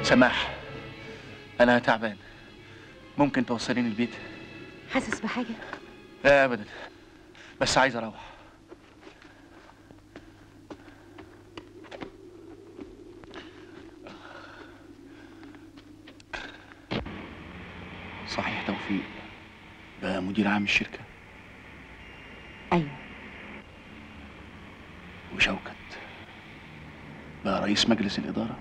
سماح انا تعبان ممكن توصليني البيت حاسس بحاجه لا ابدا بس عايز اروح صحيح توفيق بقى مدير عام الشركه ايوه وشوكت بقى رئيس مجلس الاداره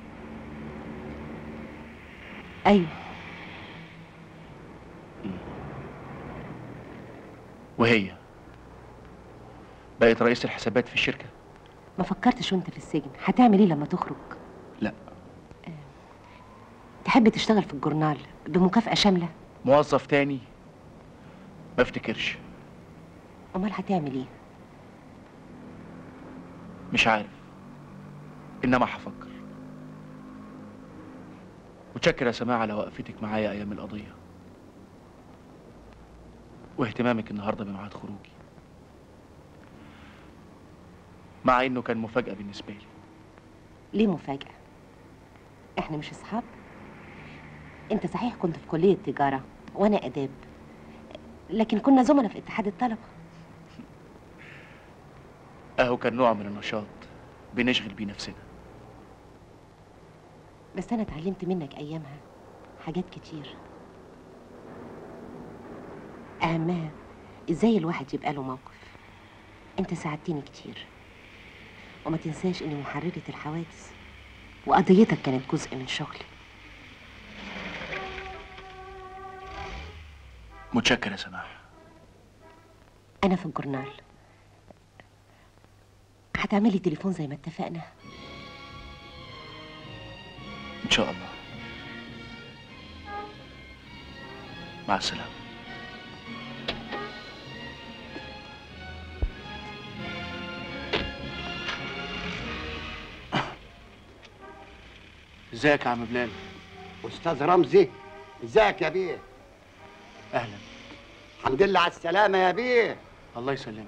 ايوه وهي بقت رئيس الحسابات في الشركه ما فكرتش وانت في السجن هتعمل ايه لما تخرج لا تحب تشتغل في الجورنال بمكافأة شاملة موظف تاني ما افتكرش امال هتعمل ايه مش عارف انما هفكر متشكر يا سماعة على وقفتك معايا ايام القضيه واهتمامك النهارده بميعاد خروجي مع انه كان مفاجاه بالنسبه لي ليه مفاجأة احنا مش اصحاب انت صحيح كنت في كلية تجارة وانا اداب لكن كنا زملاء في اتحاد الطلبة اهو كان نوع من النشاط بنشغل بيه نفسنا بس انا اتعلمت منك ايامها حاجات كتير اهمها ازاي الواحد يبقى له موقف انت ساعدتني كتير وما تنساش اني محررة الحوادث وقضيتك كانت جزء من شغلي متشكر يا سماح انا في الجورنال هتعملي تليفون زي ما اتفقنا ان شاء الله مع السلامه ازيك يا عم بلال استاذ رمزي ازيك يا بيه اهلا الحمد لله على السلامه يا بيه الله يسلمك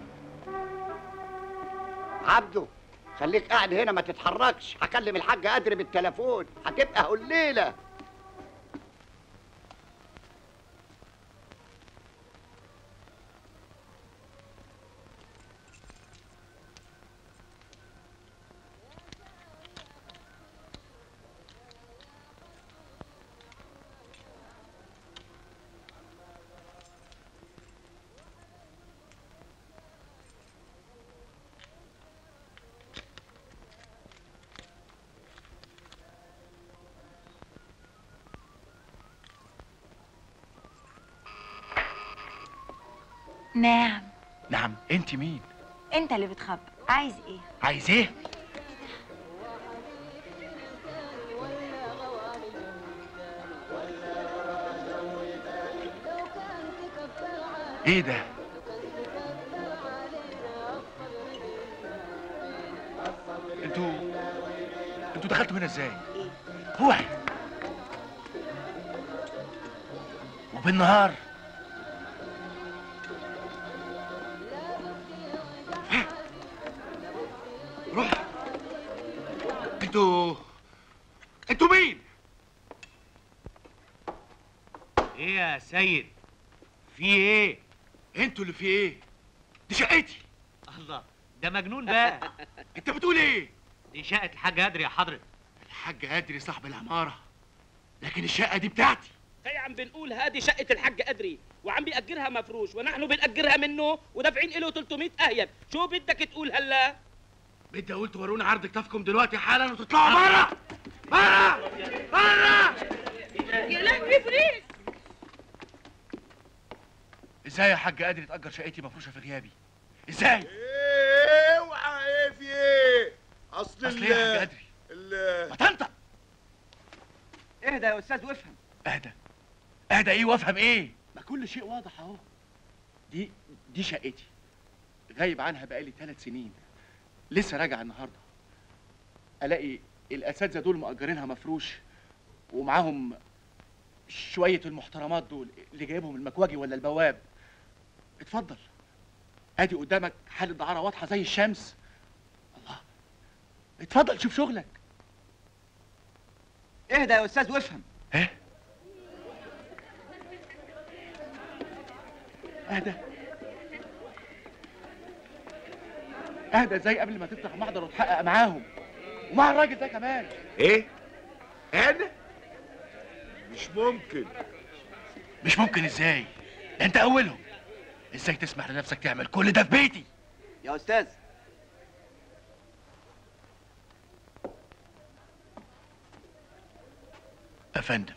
عبده خليك قاعد هنا ما تتحركش هكلم الحاج قدري بالتليفون هتبقى الليله نعم نعم انت مين انت اللي بتخبط عايز ايه عايز ايه ايه ده انتوا انتوا دخلتوا هنا ازاي هو وبالنهار روح انتوا انتوا مين ايه يا سيد في ايه انتوا اللي في ايه دي شقتي الله ده مجنون بقى انت بتقول ايه دي شقه الحاج هدري يا حضرة الحاج هدري صاحب العماره لكن الشقه دي بتاعتي هي عم بنقول هذه شقة الحاج أدري وعم بيأجرها مفروش ونحن بنأجرها منه ودافعين له 300 أهيب شو بدك تقول هلا؟ بدي اقول توروني عرض كتافكم دلوقتي حالا وتطلعوا بره بره بره يا لهوي فريز ازاي يا حاج قادر يتاجر شقتي مفروشه في غيابي ازاي ايه اوعى ايه في ايه اصل اصل ايه يا حاج قادري ال ما تنطق اهدى يا أستاذ وافهم اهدى اهدى ايه وافهم ايه ما كل شيء واضح اهو دي دي شقتي غايب عنها بقالي ثلاث سنين لسه راجع النهارده الاقي الاساتذه دول مأجرينها مفروش ومعاهم شويه المحترمات دول اللي جايبهم المكواجي ولا البواب اتفضل ادي قدامك حاله دعاره واضحه زي الشمس الله اتفضل شوف شغلك اهدى يا استاذ وافهم ايه اهدى اهدى ازاي قبل ما تفتح محضر وتحقق معاهم ومع الراجل ده كمان ايه انا مش ممكن مش ممكن ازاي ده انت اولهم ازاي تسمح لنفسك تعمل كل ده في بيتي يا استاذ يا فندم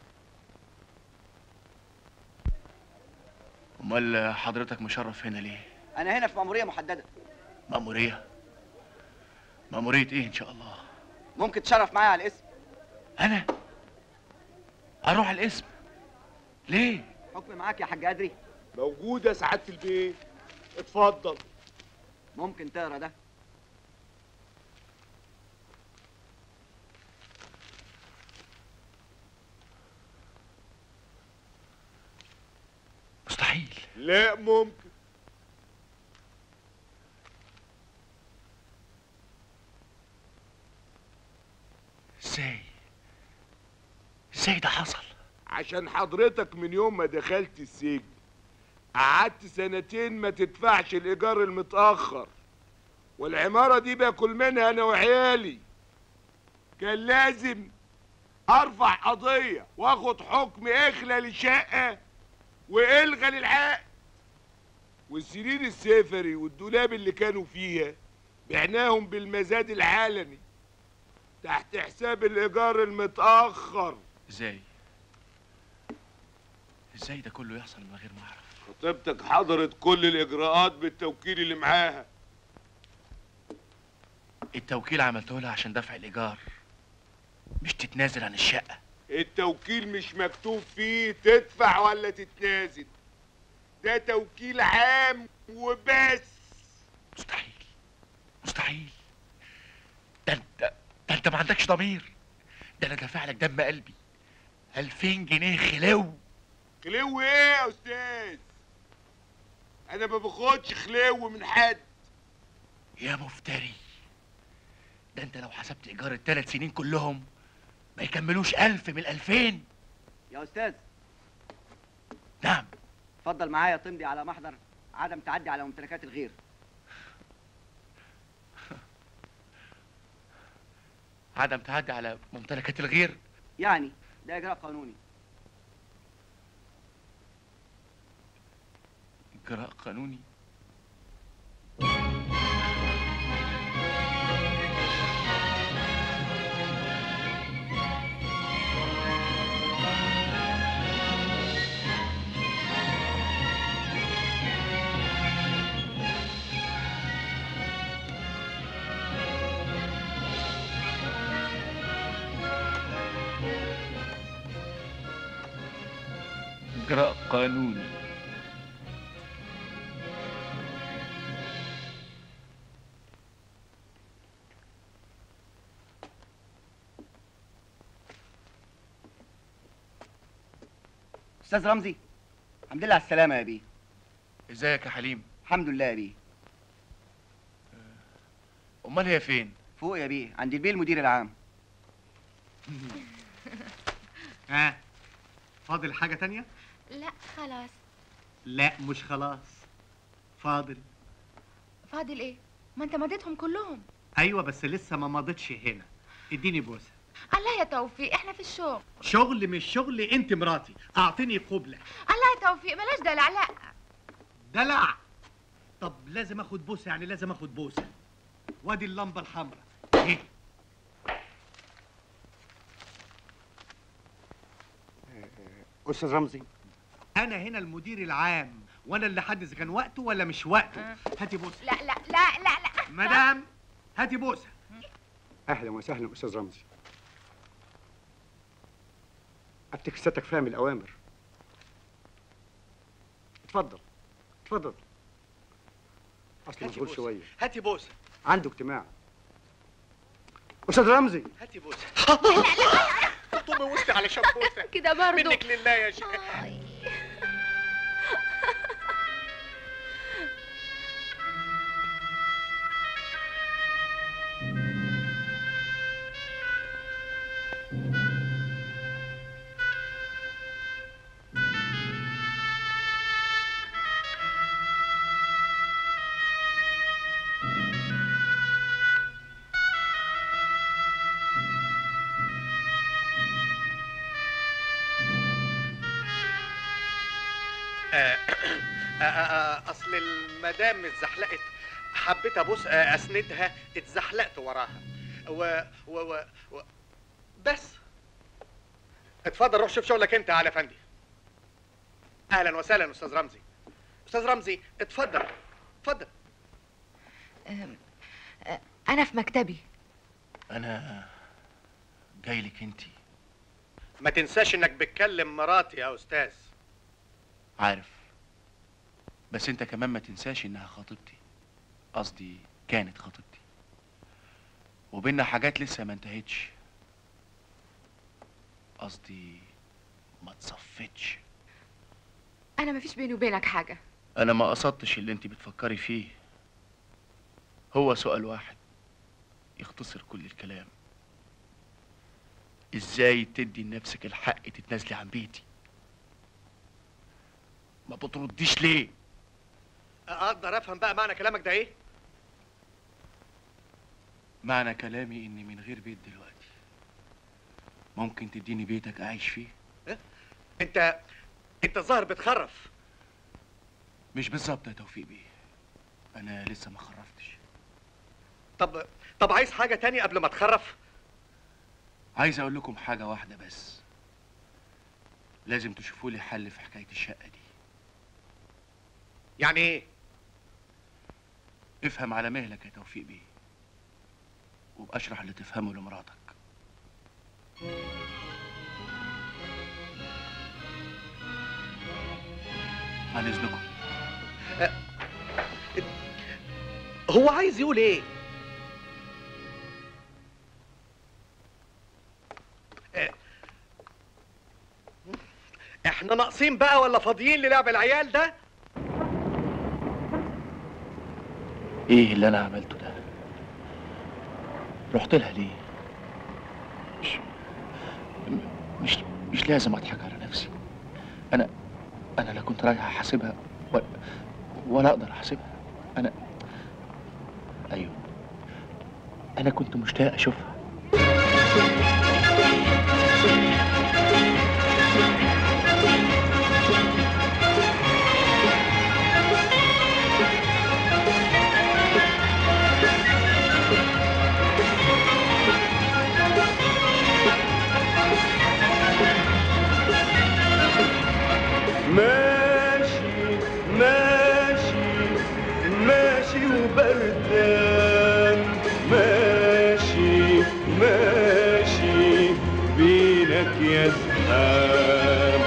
امال حضرتك مشرف هنا ليه انا هنا في مأمورية محددة مأمورية مأمورية ايه ان شاء الله ممكن تشرف معايا على الاسم انا اروح الاسم ليه حكم معاك يا حاج ادري موجودة سعادة البيت اتفضل ممكن تقرا ده مستحيل لا ممكن ازاي ازاي ده حصل عشان حضرتك من يوم ما دخلت السجن قعدت سنتين ما تدفعش الايجار المتاخر والعماره دي باكل منها انا وعيالي كان لازم ارفع قضيه واخد حكم اخلى للشقه والغى للعقد والسرير السفري والدولاب اللي كانوا فيها بعناهم بالمزاد العلني تحت حساب الايجار المتاخر ازاي ازاي ده كله يحصل من غير ما اعرف خطيبتك حضرت كل الاجراءات بالتوكيل اللي معاها التوكيل عملته لها عشان دفع الايجار مش تتنازل عن الشقه التوكيل مش مكتوب فيه تدفع ولا تتنازل ده توكيل عام وبس مستحيل مستحيل ده انت ده انت ما عندكش ضمير ده انا دافع لك دم قلبي 2000 جنيه خلو خلو ايه يا استاذ انا ما باخدش خلو من حد يا مفتري ده انت لو حسبت ايجار الثلاث سنين كلهم ما يكملوش ألف من الألفين يا استاذ نعم اتفضل معايا تمضي على محضر عدم تعدي على ممتلكات الغير عدم تعدي على ممتلكات الغير يعني ده اجراء قانوني إجراء قانوني إجراء قانوني استاذ رمزي الحمد لله على السلامه يا بيه ازيك يا حليم الحمد لله يا بيه امال هي فين فوق يا بيه عند البيه المدير العام ها فاضل حاجة تانية؟ لا خلاص لا مش خلاص فاضل فاضل ايه ما انت مضيتهم كلهم ايوه بس لسه ما مضيتش هنا اديني بوسه الله يا توفيق احنا في الشغل شغل مش شغل انت مراتي اعطيني قبله الله يا توفيق بلاش دلع لا دلع طب لازم اخد بوسه يعني لازم اخد بوسه وادي اللمبه الحمراء ايه استاذ رمزي انا هنا المدير العام وانا اللي حد اذا كان وقته ولا مش وقته هاتي بوسه لا لا لا لا لا مدام هاتي بوسه اهلا وسهلا استاذ رمزي افتكر ستك فاهم الاوامر اتفضل اتفضل اصل مشغول شويه هاتي بوسه عنده اجتماع استاذ رمزي هاتي بوسه طب وسطي علشان بوسه كده برضو منك لله يا شيخ آي. آه، آه، آه، اصل المدام اتزحلقت حبيت ابوس آه، اسندها اتزحلقت وراها و... و... و... و... بس اتفضل روح شوف شغلك انت يا علي افندي اهلا وسهلا استاذ رمزي استاذ رمزي اتفضل اتفضل أم، أه، انا في مكتبي انا جاي لك انت ما تنساش انك بتكلم مراتي يا استاذ عارف بس انت كمان ما تنساش انها خطيبتي قصدي كانت خطيبتي وبيننا حاجات لسه ما انتهتش قصدي ما تصفتش انا مفيش بيني وبينك حاجه انا ما قصدتش اللي انت بتفكري فيه هو سؤال واحد يختصر كل الكلام ازاي تدي لنفسك الحق تتنازلي عن بيتي ما بترديش ليه اقدر افهم بقى معنى كلامك ده ايه معنى كلامي اني من غير بيت دلوقتي ممكن تديني بيتك اعيش فيه انت انت الظاهر بتخرف مش بالظبط يا توفيق بيه انا لسه ما خرفتش طب طب عايز حاجه تانية قبل ما تخرف عايز اقول لكم حاجه واحده بس لازم تشوفوا لي حل في حكايه الشقه دي يعني ايه افهم على مهلك يا توفيق بيه وابقى اشرح اللي تفهمه لمراتك عن اذنكم هو عايز يقول ايه آه، احنا ناقصين بقى ولا فاضيين للعب العيال ده ايه اللي انا عملته ده رحت لها ليه مش م- مش مش لازم اضحك على نفسي انا انا لا كنت رايح احاسبها ولا, ولا اقدر احاسبها انا ايوه انا كنت مشتاق اشوفها ماشي ماشي ماشي وبردان ماشي ماشي بينك يا زحام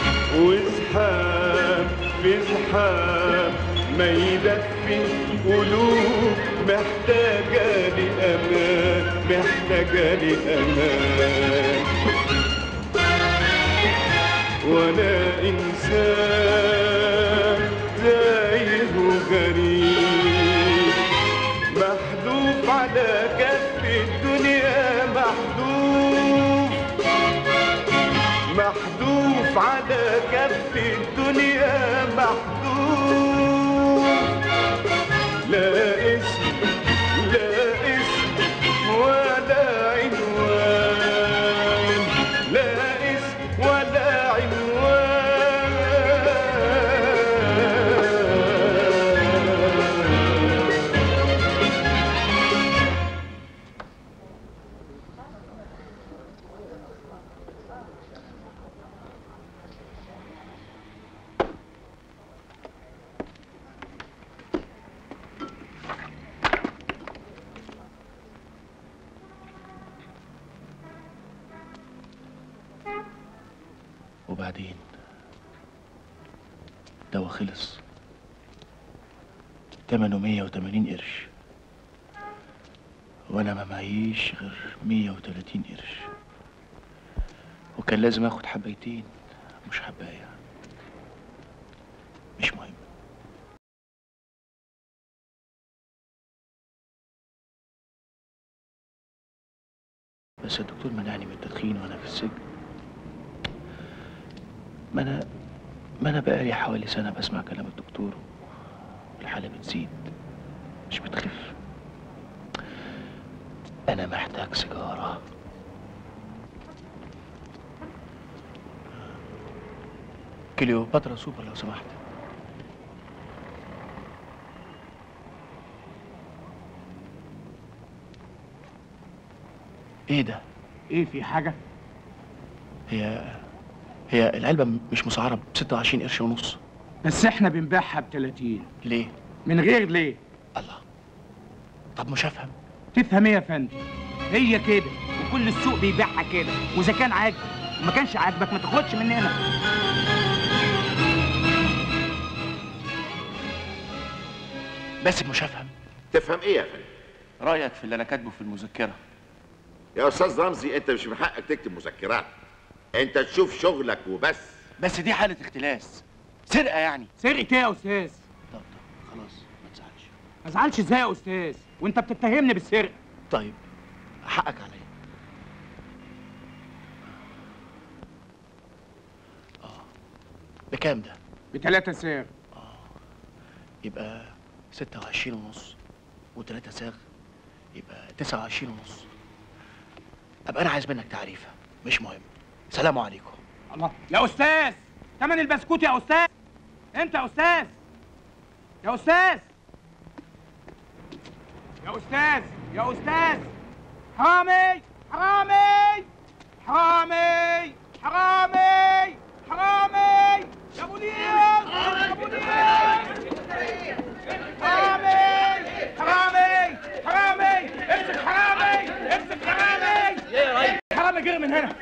وزحام في زحام ما يدفي قلوب محتاجة لأمان محتاجة لأمان وانا انسان تايه وغريب محذوف على كف الدنيا محذوف محذوف على كف الدنيا محذوف لا اسم لا اسم ولا عنوان لا اسم ولا عنوان وبعدين الدواء خلص تمنه 180 قرش وانا ما معيش غير 130 قرش وكان لازم اخد حبايتين مش حبايه مش مهم بس الدكتور منعني من التدخين وانا في السجن ما انا ما انا بقالي حوالي سنه بسمع كلام الدكتور والحاله بتزيد مش بتخف انا محتاج سيجاره كليوباترا سوبر لو سمحت ايه ده ايه في حاجه هي هي العلبة م- مش مسعرة ب 26 قرش ونص بس احنا بنبيعها ب 30 ليه؟ من غير ليه طب مش هفهم تفهم ايه يا فندم هي كده وكل السوق بيبيعها كده واذا كان عاجبك وما كانش عاجبك ما تاخدش مننا بس مش هفهم تفهم ايه يا فندم رأيك في اللي أنا كاتبه في المذكرة يا استاذ رمزي انت مش من حقك تكتب مذكرات انت تشوف شغلك وبس بس دي حالة اختلاس سرقة يعني سرقة ايه يا استاذ خلاص ما تزعلش ما ازعلش ازاي يا استاذ وانت بتتهمني بالسرقه طيب حقك عليا اه بكام ده؟ بتلاتة سعر يبقى 26 ونص وتلاتة ساغ يبقى 29 ونص ابقى انا عايز منك تعريفه مش مهم سلام عليكم الله يا استاذ تمن البسكوت يا استاذ انت يا استاذ يا استاذ يا استاذ يا استاذ حرامي حرامي حرامي حرامي حرامي يا منير يا منير حرامي حرامي حرامي امسك حرامي امسك حرامي حرامي جري من هنا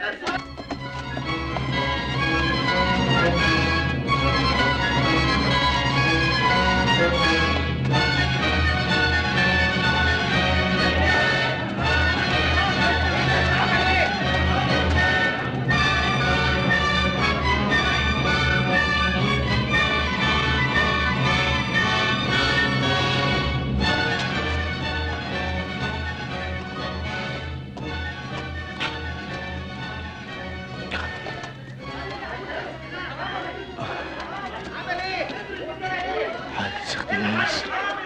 حادث اختلاس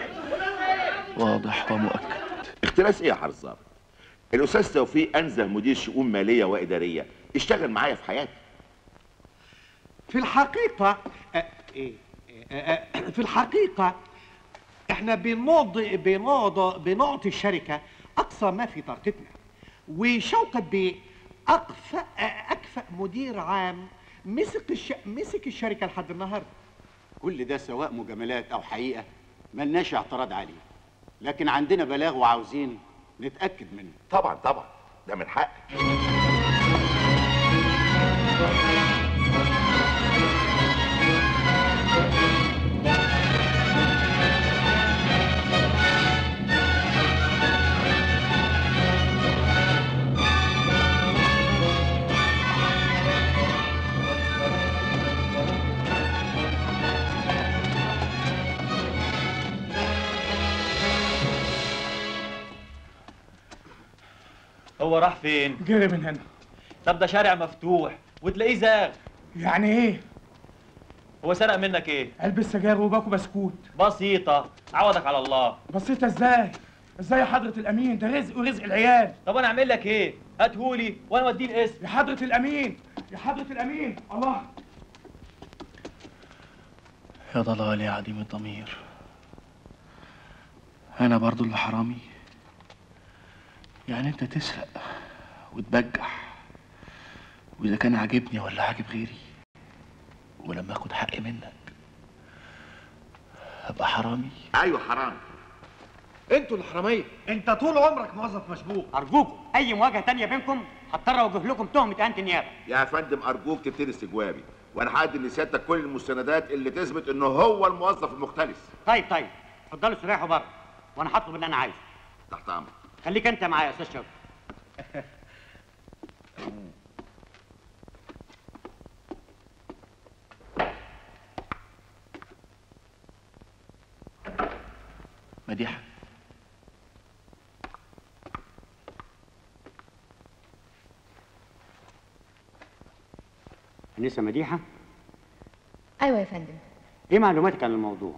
واضح ومؤكد اختلاس ايه يا حرزاب الاستاذ توفيق انزه مدير شؤون ماليه واداريه اشتغل معايا في حياتي في الحقيقة آه، إيه آه، آه، في الحقيقة احنا بنوض بنوض بنعطي الشركة أقصى ما في طاقتنا وشوقت بيه أكفأ أكفأ مدير عام مسك الش... مسك الشركة لحد النهاردة كل ده سواء مجاملات او حقيقه ملناش اعتراض عليه لكن عندنا بلاغ وعاوزين نتاكد منه طبعا طبعا ده من حقك هو راح فين؟ جري من هنا طب ده شارع مفتوح وتلاقيه زاغ يعني ايه هو سرق منك ايه؟ علبة سجاير وباكو بسكوت بسيطة عوضك على الله بسيطة ازاي ازاي يا حضرة الامين ده رزق ورزق العيال طب انا اعمل لك ايه؟ هاتهولي وانا اوديه الاسم يا حضرة الامين يا حضرة الامين الله يا ضلال يا عديم الضمير انا برضو اللي حرامي يعني انت تسرق وتبجح واذا كان عاجبني ولا عاجب غيري ولما اخد حقي منك ابقى حرامي ايوه حرام انتوا الحرامية انت طول عمرك موظف مشبوك ارجوكم اي مواجهه تانية بينكم هضطر اوجه لكم تهمه انت نيابه يا فندم ارجوك تبتدي استجوابي وانا هقدم لسيادتك كل المستندات اللي تثبت انه هو الموظف المختلس طيب طيب اتفضلوا استريحوا بره وانا هطلب اللي انا عايزه تحت امرك خليك انت معايا يا استاذ شوقي مديحة انسه مديحه ايوه يا فندم ايه معلوماتك عن الموضوع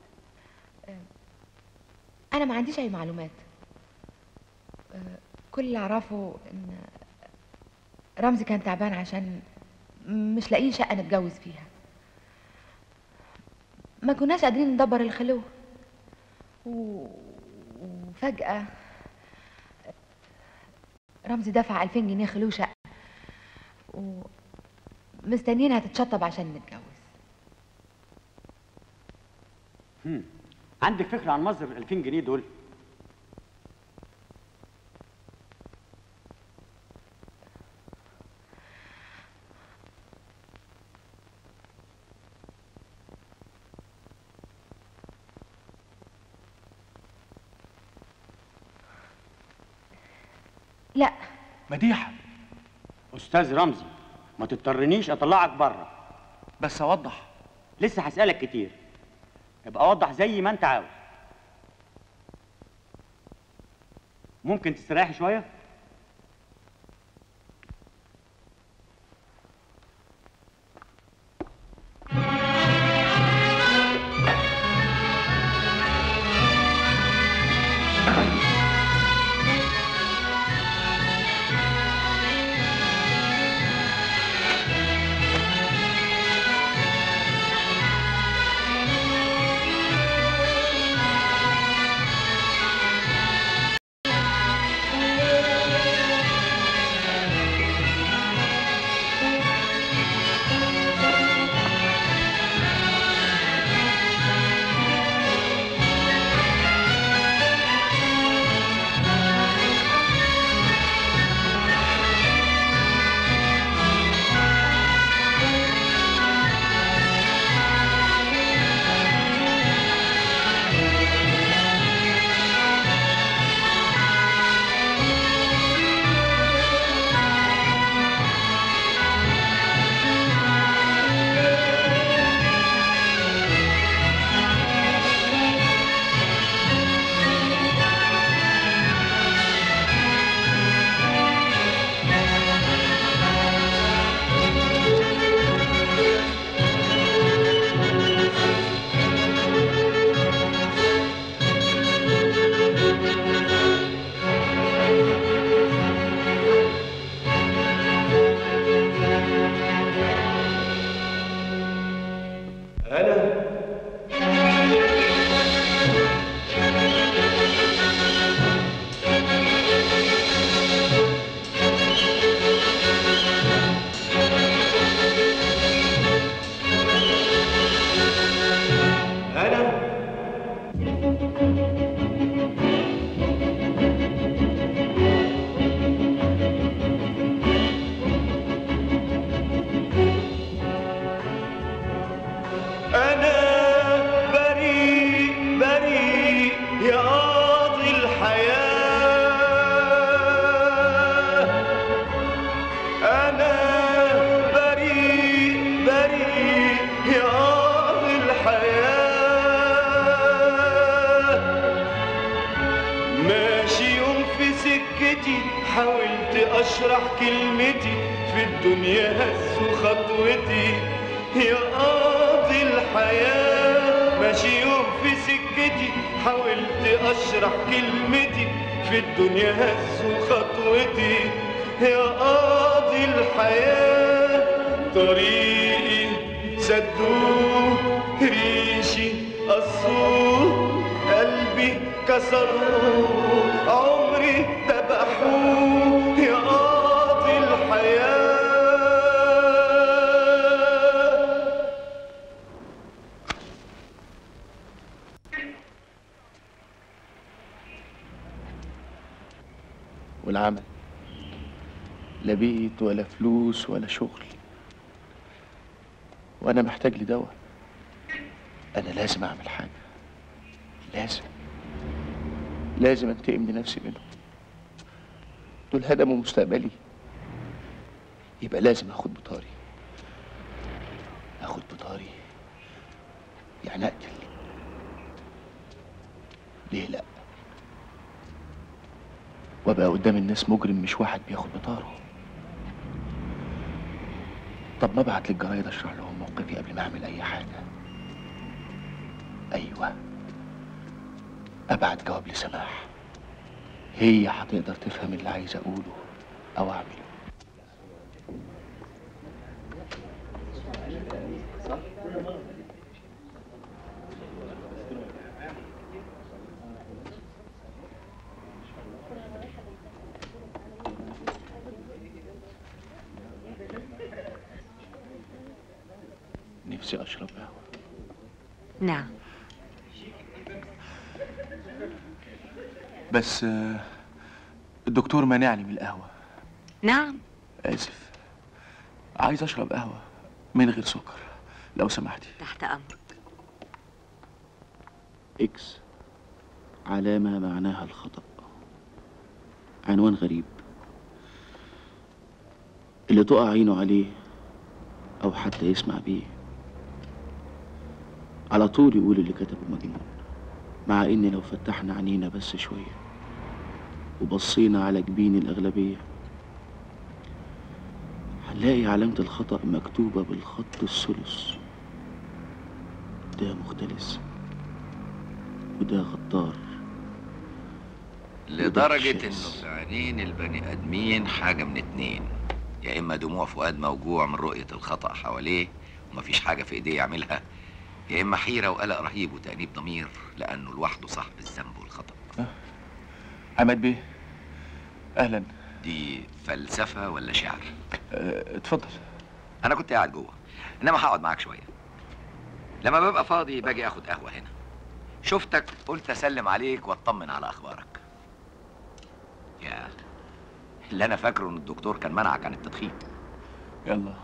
انا ما عنديش اي معلومات آه، كل اللي اعرفه ان رمزي كان تعبان عشان مش لاقيين شقه نتجوز فيها ما كناش قادرين ندبر الخلوة و... وفجأة رمزي دفع 2000 جنيه خلوه شقة ومستنيينها تتشطب عشان نتجوز هم. عندك فكره عن مصدر ال 2000 جنيه دول لا مديحه استاذ رمزي ما تضطرنيش اطلعك بره بس اوضح لسه هسالك كتير ابقى اوضح زي ما انت عاوز ممكن تستريحي شويه أنا بريء بريء يا قاضي الحياة أنا بريء بريء يا قاضي الحياة ماشي يوم في سكتي حاولت أشرح كلمتي في الدنيا هزوا خطوتي يا قاضي الحياة ماشي يوم في سكتي حاولت أشرح كلمتي في الدنيا هزوا خطوتي يا قاضي الحياة طريقي سدوه ريشي قصوه قلبي كسروه عمري ذبحوه يا قاضي الحياه والعمل لا بيت ولا فلوس ولا شغل وانا محتاج لدواء انا لازم اعمل حاجه لازم لازم انتقم لنفسي منهم دول هدموا مستقبلي يبقى لازم اخد بطاري اخد بطاري يعني اقتل ليه لا وابقى قدام الناس مجرم مش واحد بياخد بطاره طب ما ابعت للجرايد اشرح لهم موقفي قبل ما اعمل اي حاجه ايوه ابعت جواب لسماح هي هتقدر تفهم اللي عايز اقوله او اعمله نفسي اشرب قهوه نعم بس آه، الدكتور مانعني من القهوه نعم اسف عايز اشرب قهوه من غير سكر لو سمحتي تحت امرك إكس علامة معناها الخطأ عنوان غريب اللي تقع عينه عليه أو حتى يسمع بيه على طول يقول اللي كتبه مجنون مع إن لو فتحنا عينينا بس شوية وبصينا على جبين الأغلبية هنلاقي علامة الخطأ مكتوبة بالخط الثلث ده مختلس وده غدار لدرجة انه في عينين البني ادمين حاجة من اتنين يا اما دموع فؤاد موجوع من رؤية الخطأ حواليه ومفيش حاجة في ايديه يعملها يا اما حيرة وقلق رهيب وتأنيب ضمير لانه لوحده صاحب الذنب والخطأ عماد بيه اهلا دي فلسفة ولا شعر؟ أه، اتفضل انا كنت قاعد جوه انما هقعد معاك شوية لما ببقى فاضي باجي اخد قهوة هنا شفتك قلت اسلم عليك واطمن على اخبارك يا اللي انا فاكره ان الدكتور كان منعك عن التدخين يلا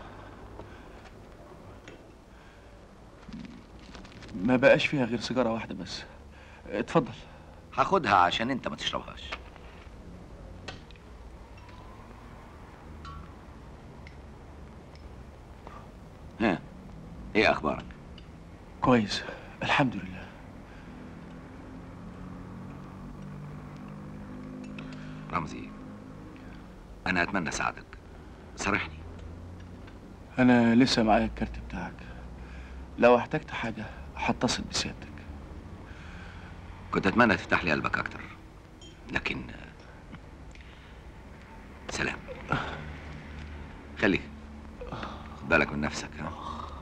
ما بقاش فيها غير سيجاره واحده بس اتفضل هاخدها عشان انت ما تشربهاش ها ايه اخبارك كويس الحمد لله رمزي انا اتمنى اساعدك صارحني انا لسه معايا الكارت بتاعك لو احتجت حاجه هتصل بسيادتك كنت اتمنى تفتح لي قلبك اكتر لكن سلام خليك خد بالك من نفسك ها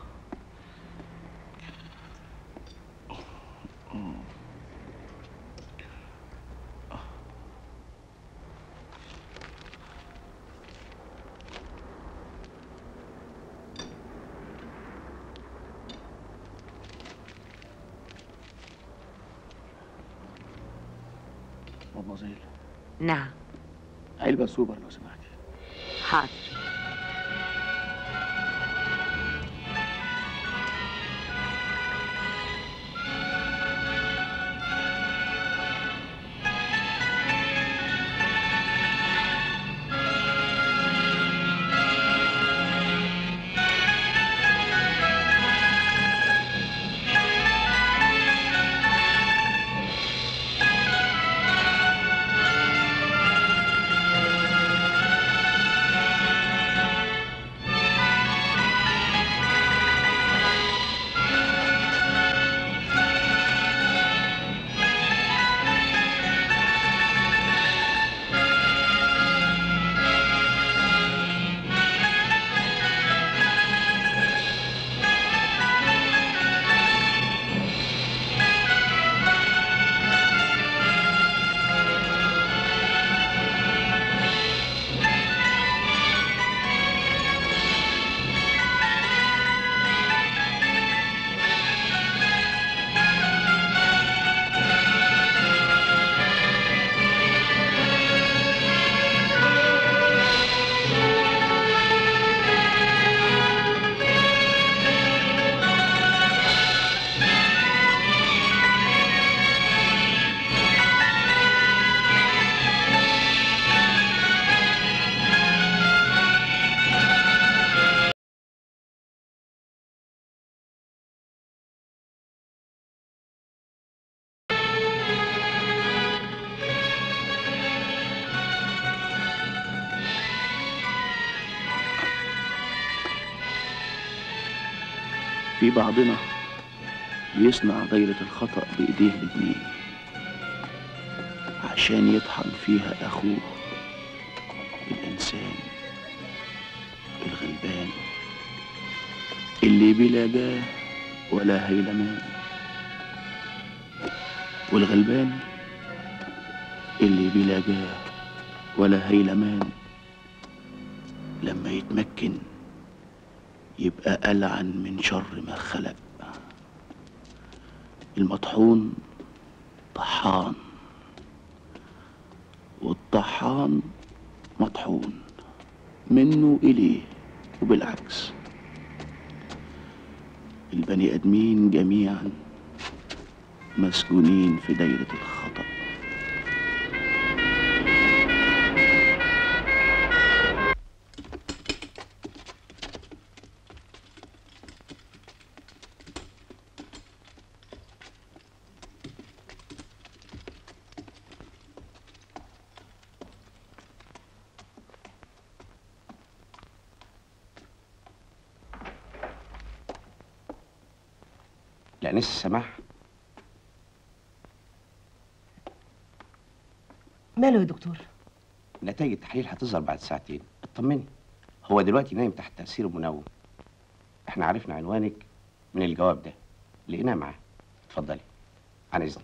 مدمزيل نعم علبه سوبر لو سمحتي حاضر في بعضنا بيصنع دايرة الخطأ بإيديه الاتنين عشان يطحن فيها أخوه الإنسان الغلبان اللي بلا جاه ولا هيلمان والغلبان اللي بلا جاه ولا هيلمان لما يتمكن يبقى ألعن من شر ما خلق المطحون طحان والطحان مطحون منه إليه وبالعكس البني آدمين جميعا مسجونين في دايرة الخطأ لأنيس السماح ماله يا دكتور نتائج التحليل هتظهر بعد ساعتين اطمني هو دلوقتي نايم تحت تأثير منوم احنا عرفنا عنوانك من الجواب ده لقيناه معاه اتفضلي عن إذنك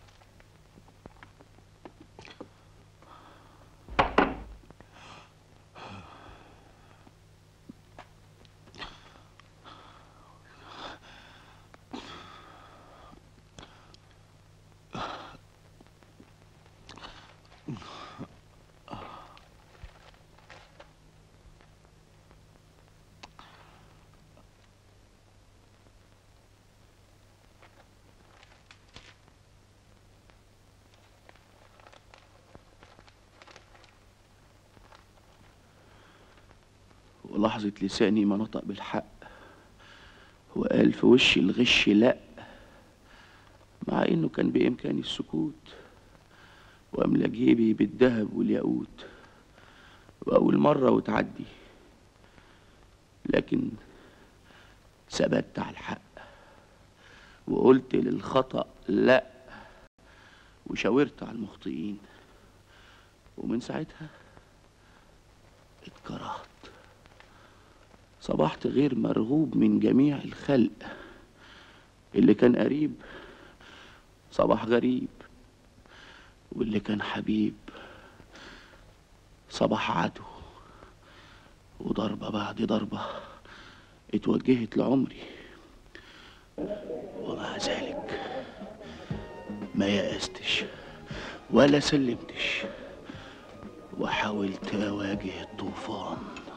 ولحظة لساني ما نطق بالحق وقال في وشي الغش لأ مع إنه كان بإمكاني السكوت وأملى جيبي بالذهب والياقوت وأول مرة وتعدي لكن ثبت على الحق وقلت للخطأ لأ وشاورت على المخطئين ومن ساعتها اتكرهت صبحت غير مرغوب من جميع الخلق اللي كان قريب صباح غريب واللي كان حبيب صباح عدو وضربة بعد ضربة اتوجهت لعمري ومع ذلك ما يأستش ولا سلمتش وحاولت أواجه الطوفان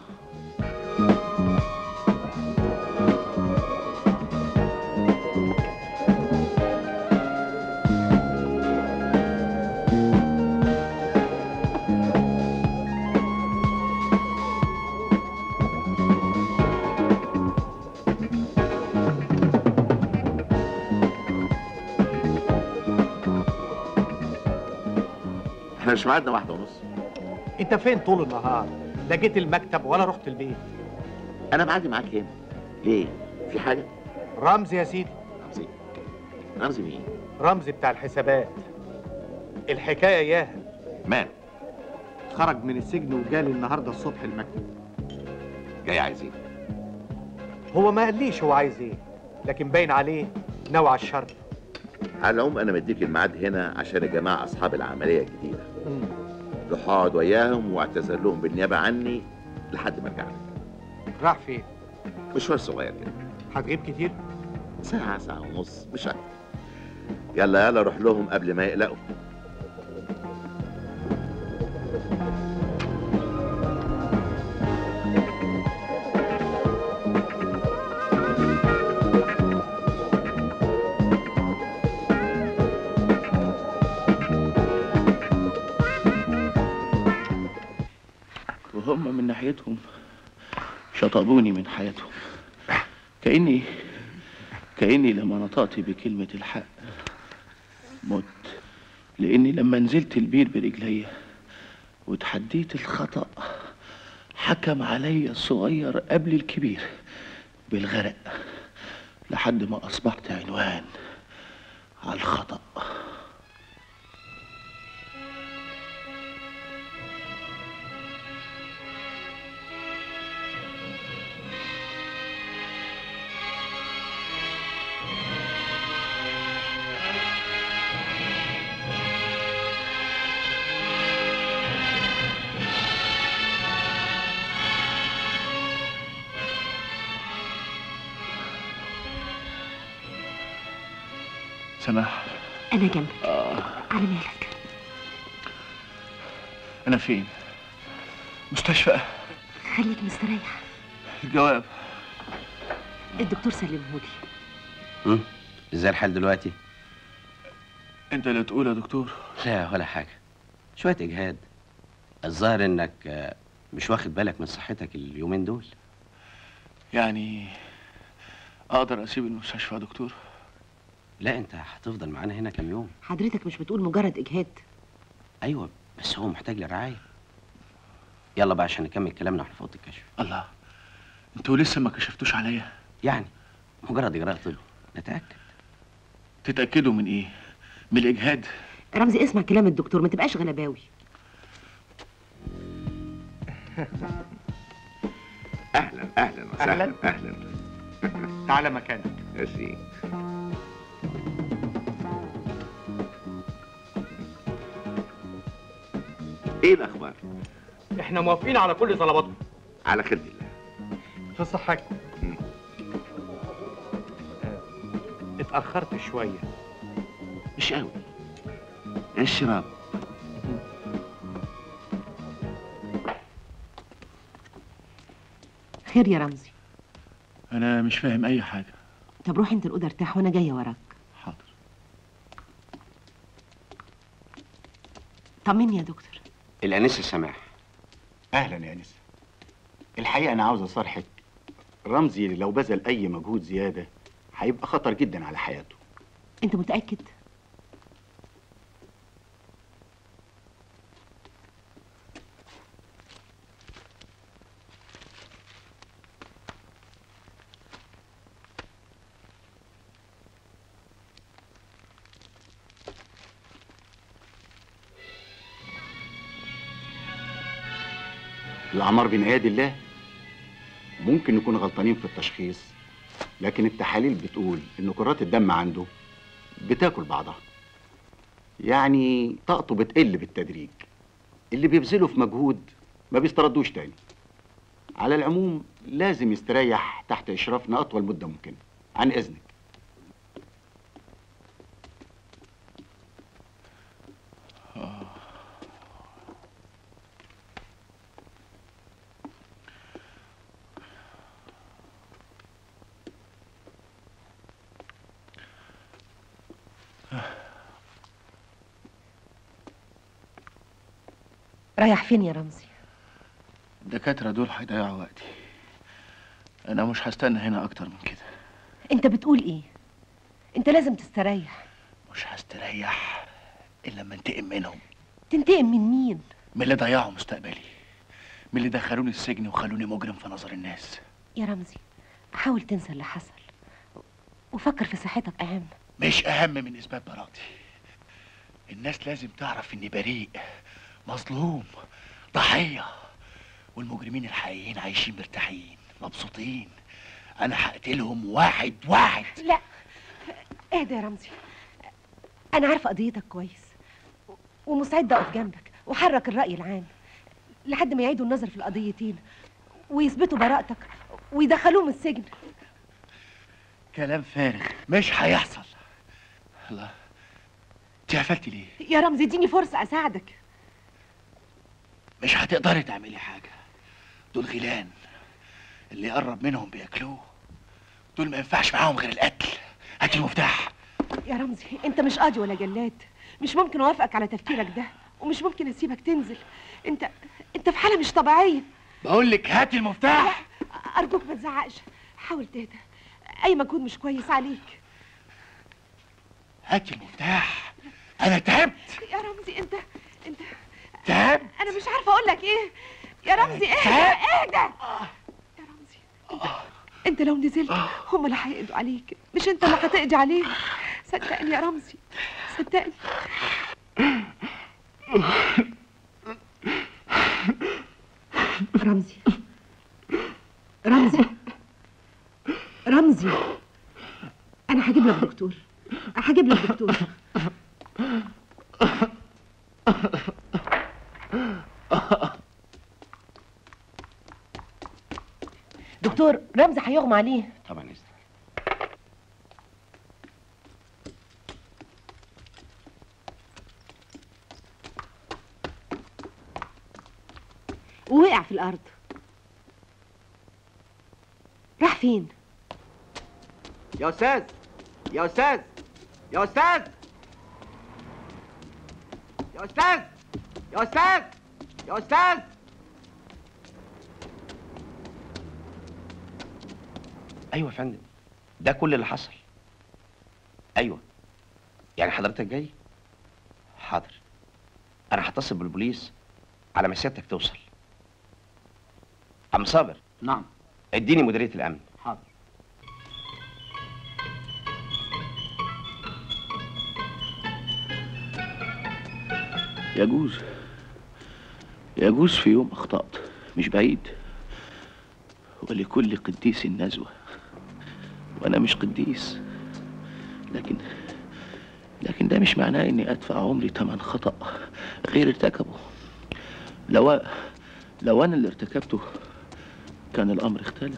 احنا مش ميعادنا واحدة ونص انت فين طول النهار لا جيت المكتب ولا رحت البيت انا معادي معاك هنا ليه في حاجة رمزي يا سيدي رمزي رمزي مين رمزي بتاع الحسابات الحكايه ياها مان خرج من السجن وجالي النهارده الصبح المكتب جاي عايز ايه هو ما قاليش هو عايز ايه لكن باين عليه نوع على الشر على العموم انا مديك الميعاد هنا عشان يا جماعه اصحاب العمليه الجديده روح اقعد وياهم واعتذر لهم بالنيابه عني لحد ما ارجع لك راح فين مشوار صغير كده هتغيب كتير ساعه ساعه ونص مش اكتر يلا يلا روح لهم قبل ما يقلقوا وهم من ناحيتهم شطبوني من حياتهم كأني كأني لما نطقت بكلمة الحق مت لأني لما نزلت البير برجليا وتحديت الخطأ حكم عليا الصغير قبل الكبير بالغرق لحد ما أصبحت عنوان على الخطأ سماح انا جنبك آه. على مالك انا فين مستشفى خليك مستريح الجواب الدكتور سلمهولي امم ازاي الحال دلوقتي انت اللي تقول يا دكتور لا ولا حاجه شويه اجهاد الظاهر انك آه، مش واخد بالك من صحتك اليومين دول يعني اقدر اسيب المستشفى يا دكتور لا انت هتفضل معانا هنا كام يوم حضرتك مش بتقول مجرد اجهاد ايوه بس هو محتاج لرعايه يلا بقى عشان نكمل كلامنا واحنا في اوضه الكشف الله انتوا لسه ما كشفتوش عليا يعني مجرد اجراء طبي نتاكد تتاكدوا من ايه من الاجهاد رمزي اسمع كلام الدكتور ما تبقاش غلباوي اهلا اهلا وسهلا اهلا تعالى مكانك ميرسي ايه الاخبار احنا موافقين على كل طلباتكم على خير الله في صحتكم اتأخرت شوية مش قوي اشرب خير يا رمزي انا مش فاهم اي حاجه طب روح انت الاوضه ارتاح وانا جايه وراك حاضر طمني يا دكتور الانسه سماح اهلا يا انسه الحقيقه انا عاوز اصارحك رمزي لو بذل اي مجهود زياده هيبقى خطر جدا على حياته انت متاكد الاعمار بين ايادي الله ممكن نكون غلطانين في التشخيص لكن التحاليل بتقول ان كرات الدم عنده بتاكل بعضها يعني طاقته بتقل بالتدريج اللي بيبذله في مجهود ما بيستردوش تاني على العموم لازم يستريح تحت اشرافنا اطول مده ممكنه عن اذنك رايح فين يا رمزي الدكاتره دول هيضيعوا وقتي انا مش هستنى هنا اكتر من كده انت بتقول ايه انت لازم تستريح مش هستريح الا لما انتقم منهم تنتقم من مين من اللي ضيعوا مستقبلي من اللي دخلوني السجن وخلوني مجرم في نظر الناس يا رمزي حاول تنسى اللي حصل وفكر في صحتك اهم مش اهم من اثبات براءتي الناس لازم تعرف اني بريء مظلوم ضحيه والمجرمين الحقيقيين عايشين مرتاحين مبسوطين انا هقتلهم واحد واحد لا اهدى يا رمزي انا عارفه قضيتك كويس ومستعده اقف جنبك وحرك الراي العام لحد ما يعيدوا النظر في القضيتين ويثبتوا براءتك ويدخلوهم السجن كلام فارغ مش هيحصل الله انت قفلتي ليه يا رمزي اديني فرصه اساعدك مش هتقدري تعملي حاجه دول غيلان اللي يقرب منهم بياكلوه دول ما ينفعش معاهم غير القتل هاتي المفتاح يا رمزي انت مش قاضي ولا جلاد مش ممكن اوافقك على تفكيرك ده ومش ممكن اسيبك تنزل انت انت في حاله مش طبيعيه بقول لك هاتي المفتاح ارجوك ما تزعقش حاول تهدى اي مجهود مش كويس عليك هاتي المفتاح انا تعبت يا رمزي انت انت تعبت انا مش عارفه اقول لك ايه يا رمزي اهدى اهدى يا رمزي انت انت لو نزلت هم اللي هيقضوا عليك مش انت اللي هتقضي عليهم صدقني يا رمزي صدقني رمزي رمزي رمزي انا هجيب لك دكتور هجيب لك دكتور دكتور رمزي هيغمى عليه طبعا إذن. في الارض راح فين يا استاذ يا استاذ يا استاذ يا استاذ يا استاذ يا استاذ ايوه يا فندم ده كل اللي حصل ايوه يعني حضرتك جاي حاضر انا هتصل بالبوليس على ما سيادتك توصل عم صابر نعم اديني مديريه الامن حاضر يجوز يجوز في يوم أخطأت مش بعيد ولكل قديس نزوة وأنا مش قديس لكن لكن ده مش معناه إني أدفع عمري تمن خطأ غير ارتكبه لو لو أنا اللي ارتكبته كان الأمر اختلف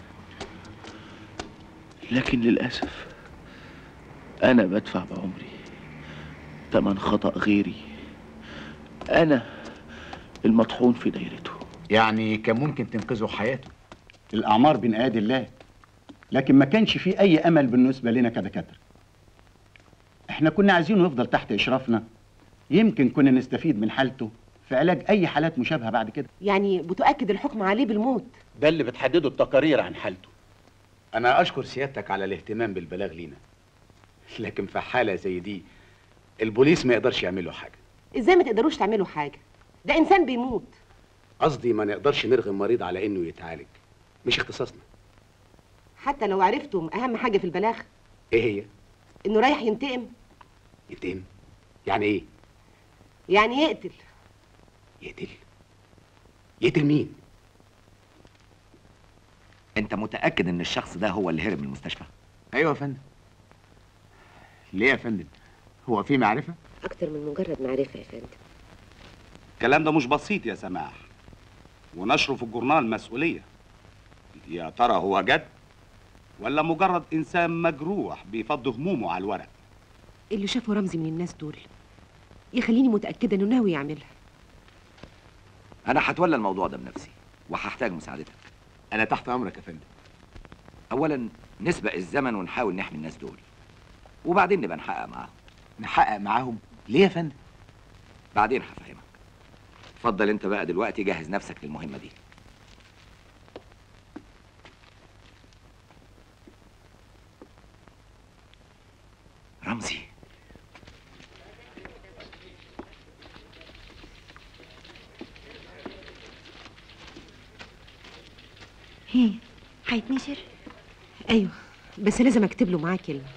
لكن للأسف أنا بدفع بعمري تمن خطأ غيري أنا المطحون في دايرته يعني كان ممكن تنقذوا حياته الأعمار بين أيدي الله لكن ما كانش في أي أمل بالنسبة لنا كدكاترة احنا كنا عايزينه يفضل تحت إشرافنا يمكن كنا نستفيد من حالته في علاج أي حالات مشابهة بعد كده يعني بتؤكد الحكم عليه بالموت ده اللي بتحدده التقارير عن حالته أنا أشكر سيادتك على الاهتمام بالبلاغ لينا لكن في حالة زي دي البوليس ما يقدرش يعمل له حاجة ازاي ما تقدروش تعملوا حاجه ده انسان بيموت قصدي ما نقدرش نرغم مريض على إنه يتعالج مش اختصاصنا حتى لو عرفتم اهم حاجه في البلاغ إيه هي؟ انه رايح ينتقم يتم يعني إيه؟ يعني يقتل يقتل يقتل مين؟ انت متاكد ان الشخص ده هو اللي هرب من المستشفى أيوة يا فندم ليه يا فندم؟ هو في معرفة؟ اكتر من مجرد معرفه يا فندم الكلام ده مش بسيط يا سماح ونشره في الجورنال مسؤولية يا ترى هو جد ولا مجرد إنسان مجروح بيفض همومه على الورق اللي شافه رمزي من الناس دول يخليني متاكده انه ناوي يعملها انا هتولى الموضوع ده بنفسي وهحتاج مساعدتك انا تحت امرك يا فندم اولا نسبق الزمن ونحاول نحمي الناس دول وبعدين نبقى نحقق معاهم نحقق معاهم ليه يا فندم بعدين هفهمك اتفضل انت بقى دلوقتي جهز نفسك للمهمه دي رمزي هي هيتنشر ايوه بس لازم اكتب له معاه كلمه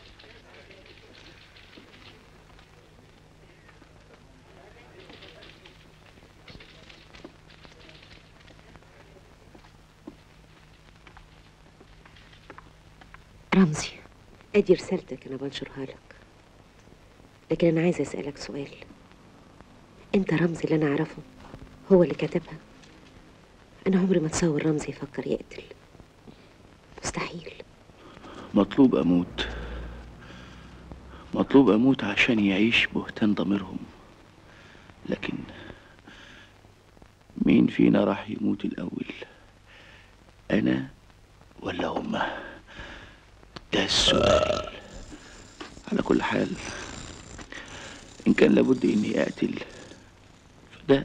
رمزي ادي رسالتك انا بنشرها لك لكن انا عايزه اسالك سؤال انت رمزي اللي انا اعرفه هو اللي كتبها انا عمري ما اتصور رمزي يفكر يقتل مستحيل مطلوب أموت مطلوب أموت عشان يعيش بهتان ضميرهم لكن مين فينا راح يموت الأول أنا ولا هما ده السؤال على كل حال إن كان لابد إني أقتل فده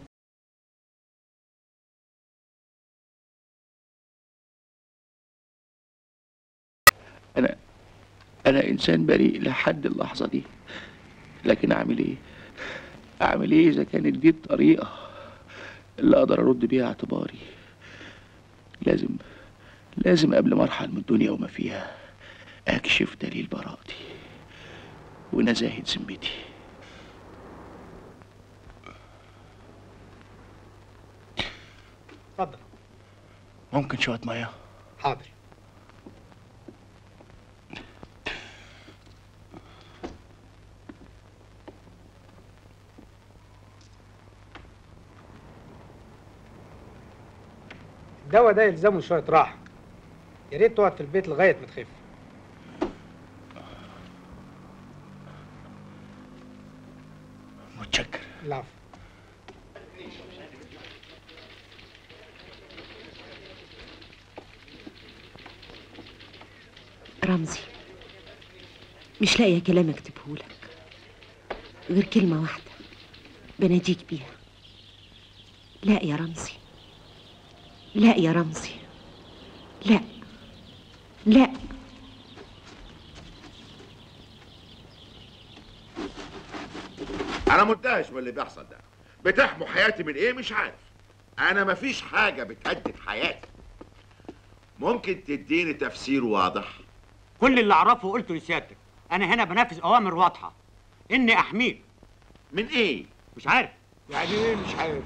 أنا أنا إنسان بريء لحد اللحظة دي لكن أعمل إيه؟ أعمل إيه إذا كانت دي الطريقة اللي أقدر أرد بيها اعتباري لازم لازم قبل ما أرحل من الدنيا وما فيها أكشف دليل براءتي ونزاهة ذمتي اتفضل ممكن شوية مية حاضر الدواء ده يلزمه شوية راحة يا ريت تقعد في البيت لغاية ما تخف متشكر العفو رمزي مش لاقيه كلام اكتبهولك غير كلمه واحده بناديك بيها لا يا رمزي لا يا رمزي لا لا انا مندهش من اللي بيحصل ده بتحموا حياتي من ايه مش عارف انا مفيش حاجه بتهدد حياتي ممكن تديني تفسير واضح كل اللي اعرفه قلته لسيادتك انا هنا بنفذ اوامر واضحه اني احميك من ايه مش عارف يعني ايه مش عارف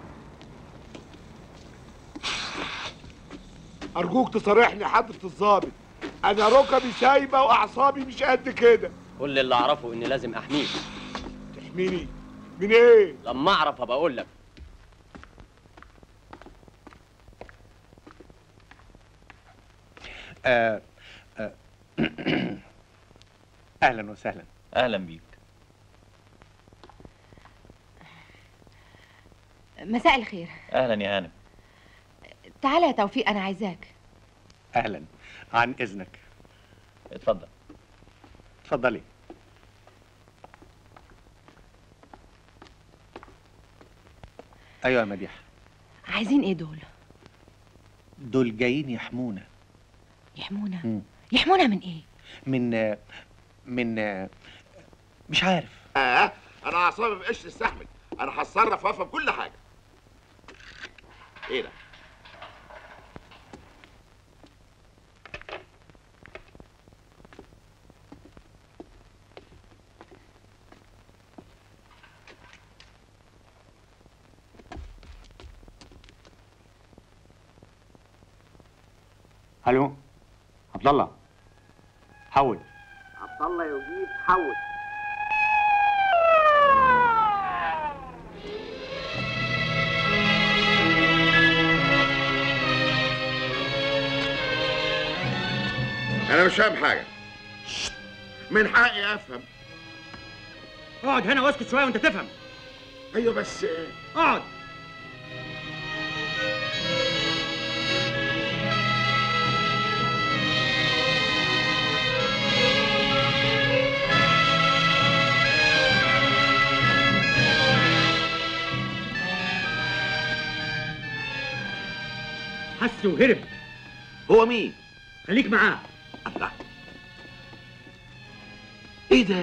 ارجوك تصارحني حضرة الضابط انا ركبي سايبه واعصابي مش قد كده كل اللي اعرفه اني لازم احميك تحميني من ايه لما اعرف ابقى اقول لك آه آه اهلا وسهلا اهلا بيك مساء الخير اهلا يا هانم تعالى يا توفيق انا عايزاك اهلا عن اذنك اتفضل اتفضلي ايوه يا مديحه عايزين ايه دول دول جايين يحمونا يحمونا مم. يحمونا من ايه من من مش عارف اه انا اعصابي مبقاش تستحمل انا هتصرف وافهم كل حاجه ايه ده الو عبد الله حول عبد الله يجيب حول انا مش فاهم حاجه من حقي افهم اقعد هنا واسكت شويه وانت تفهم ايوه بس اقعد حس وهرب هو مين خليك معاه الله ايه ده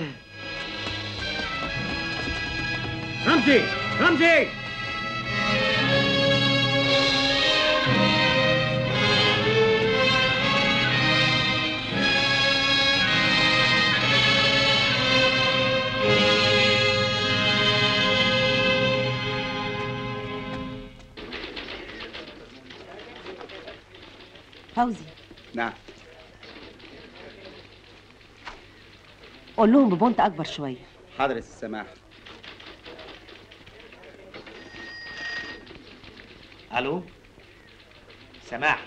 رمزي رمزي فوزي نعم قول لهم ببونت اكبر شويه حضرة السماح الو سماح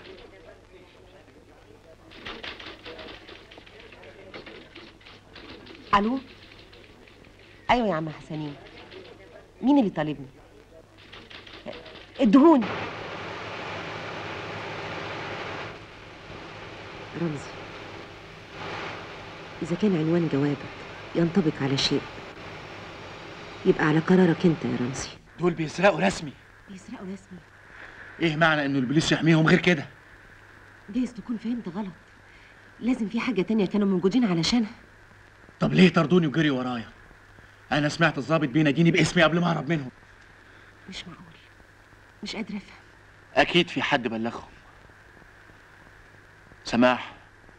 الو ايوه يا عم حسنين مين اللي طالبني الدهون رمزي اذا كان عنوان جوابك ينطبق على شيء يبقى على قرارك انت يا رمزي دول بيسرقوا رسمي بيسرقوا رسمي ايه معنى انه البوليس يحميهم غير كده جايز تكون فهمت غلط لازم في حاجة تانية كانوا موجودين علشانها طب ليه طردوني وجري ورايا انا سمعت الضابط بيناديني باسمي قبل ما اهرب منهم مش معقول مش قادرة افهم اكيد في حد بلغهم سماح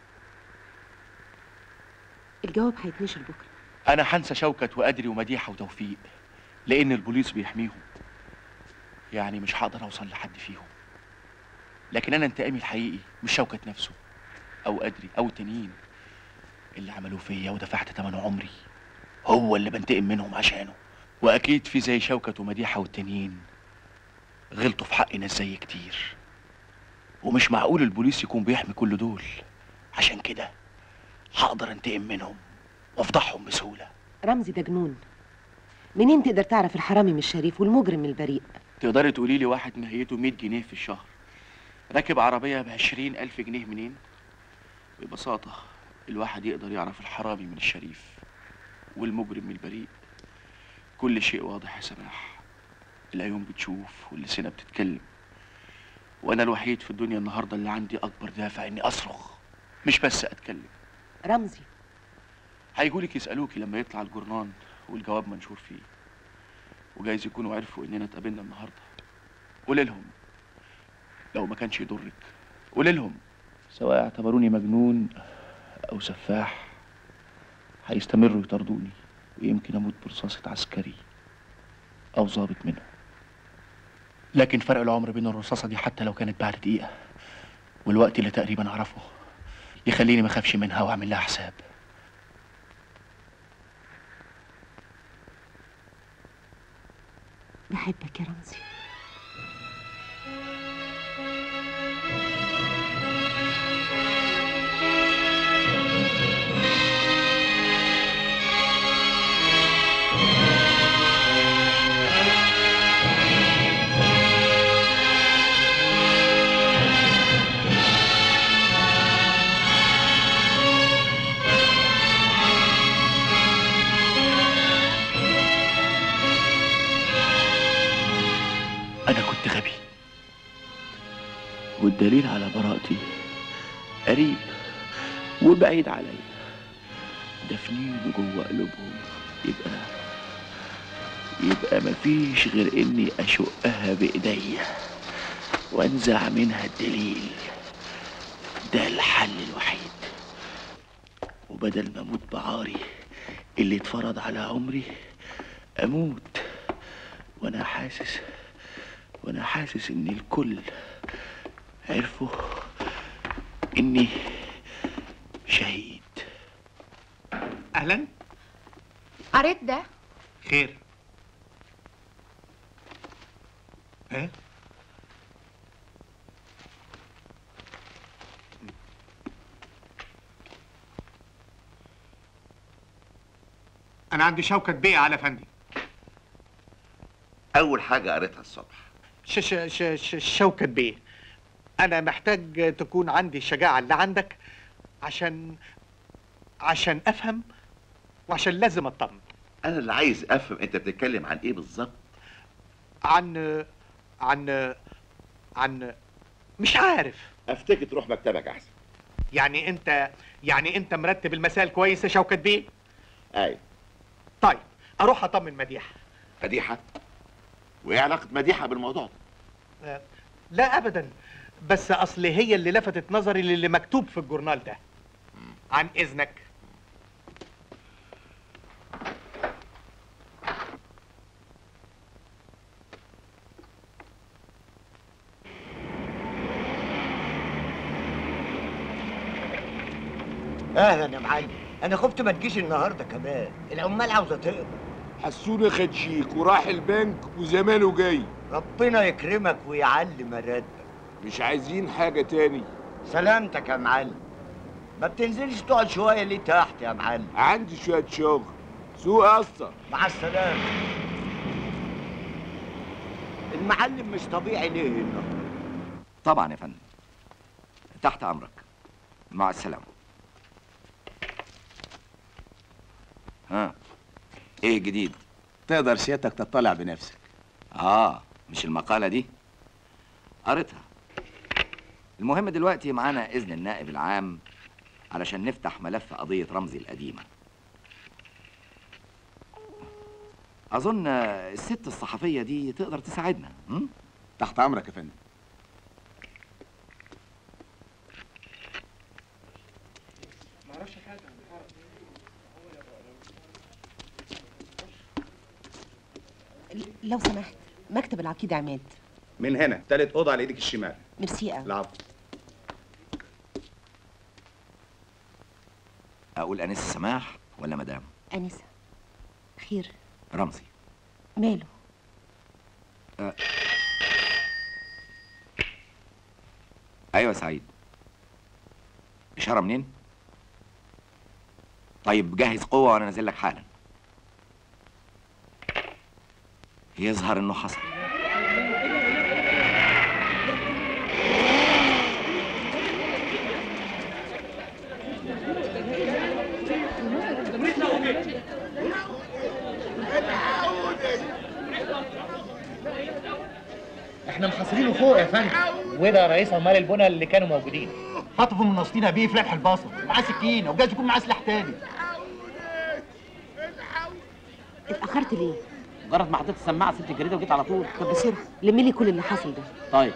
الجواب هيتنشر بكرة انا هنسى شوكت وادري ومديحه وتوفيق لان البوليس بيحميهم يعني مش هقدر اوصل لحد فيهم لكن انا انتقامي الحقيقي مش شوكت نفسه او ادري او التانيين اللي عملوه فيا ودفعت ثمن عمري هو اللي بنتقم منهم عشانه واكيد في زي شوكت ومديحه والتانيين غلطوا في حق ناس زي كتير ومش معقول البوليس يكون بيحمي كل دول عشان كده هقدر انتقم منهم وافضحهم بسهوله رمزي ده جنون منين تقدر تعرف الحرامي من الشريف والمجرم من البريء تقدري تقولي لي واحد ماهيته 100 جنيه في الشهر راكب عربية بعشرين ألف جنيه منين؟ ببساطة الواحد يقدر يعرف الحرامي من الشريف والمجرم من البريء كل شيء واضح يا سماح العيون بتشوف واللسانة بتتكلم وانا الوحيد في الدنيا النهارده اللي عندي اكبر دافع اني اصرخ مش بس اتكلم رمزي هيجولك يسالوكي لما يطلع الجورنان والجواب منشور فيه وجايز يكونوا عرفوا اننا اتقابلنا النهارده قولي لهم لو ما كانش يضرك قولي لهم سواء اعتبروني مجنون او سفاح هيستمروا يطاردوني ويمكن اموت برصاصة عسكري او ضابط منهم لكن فرق العمر بين الرصاصة دي حتى لو كانت بعد دقيقة والوقت اللي تقريبا اعرفه يخليني ما اخافش منها واعمل لها حساب بحبك يا رمزي أنا كنت غبي والدليل على براءتي قريب وبعيد عليا دفنين جوه قلوبهم يبقى يبقى مفيش غير إني أشقها بإيديا وأنزع منها الدليل ده الحل الوحيد وبدل ما أموت بعاري اللي اتفرض على عمري أموت وأنا حاسس وانا حاسس ان الكل عرفوا اني شهيد اهلا قريت ده خير ايه انا عندي شوكة بيه على فندي اول حاجه قريتها الصبح ش ش ش ش شوكة بيه انا محتاج تكون عندي الشجاعة اللي عندك عشان عشان افهم وعشان لازم اطمن انا اللي عايز افهم انت بتتكلم عن ايه بالظبط عن عن عن مش عارف افتكر تروح مكتبك احسن يعني انت يعني انت مرتب المسائل كويس يا شوكة بيه اي طيب اروح اطمن مديحة مديحه وايه علاقه مديحه بالموضوع ده آه، لا ابدا بس اصل هي اللي لفتت نظري للي مكتوب في الجورنال ده عن اذنك اهلا يا معلم انا خفت ما تجيش النهارده كمان العمال عاوزه تقبض حسوني خد شيك وراح البنك وزمانه جاي ربنا يكرمك ويعلي مراتبك مش عايزين حاجة تاني سلامتك يا معلم ما بتنزلش تقعد شويه ليه تحت يا معلم عندي شوية شغل سوق قصة مع السلامه المعلم مش طبيعي ليه هنا طبعا يا فندم تحت امرك مع السلامه ها ايه الجديد تقدر سيادتك تطلع بنفسك اه مش المقاله دي قريتها المهم دلوقتي معانا اذن النائب العام علشان نفتح ملف قضيه رمزي القديمه اظن الست الصحفيه دي تقدر تساعدنا م? تحت امرك يا فندم لو سمحت مكتب العقيد عماد من هنا تالت اوضه على ايدك الشمال ميرسي قوي العفو اقول انسه سماح ولا مدام انسه خير رمزي ماله أه. ايوه سعيد اشاره منين طيب جهز قوه وانا نازل لك حالا يظهر انه حصل احنا محاصرينه فوق يا فندم وده رئيس عمال البنا اللي كانوا موجودين خطفوا من وسطينا بيه فتح البصر معاه سكينه وجايز يكون معاه سلاح تاني اتاخرت ليه مجرد ما حطيت السماعه سبت الجريده وجيت على طول طب بسرعه لمي لي كل اللي حصل ده طيب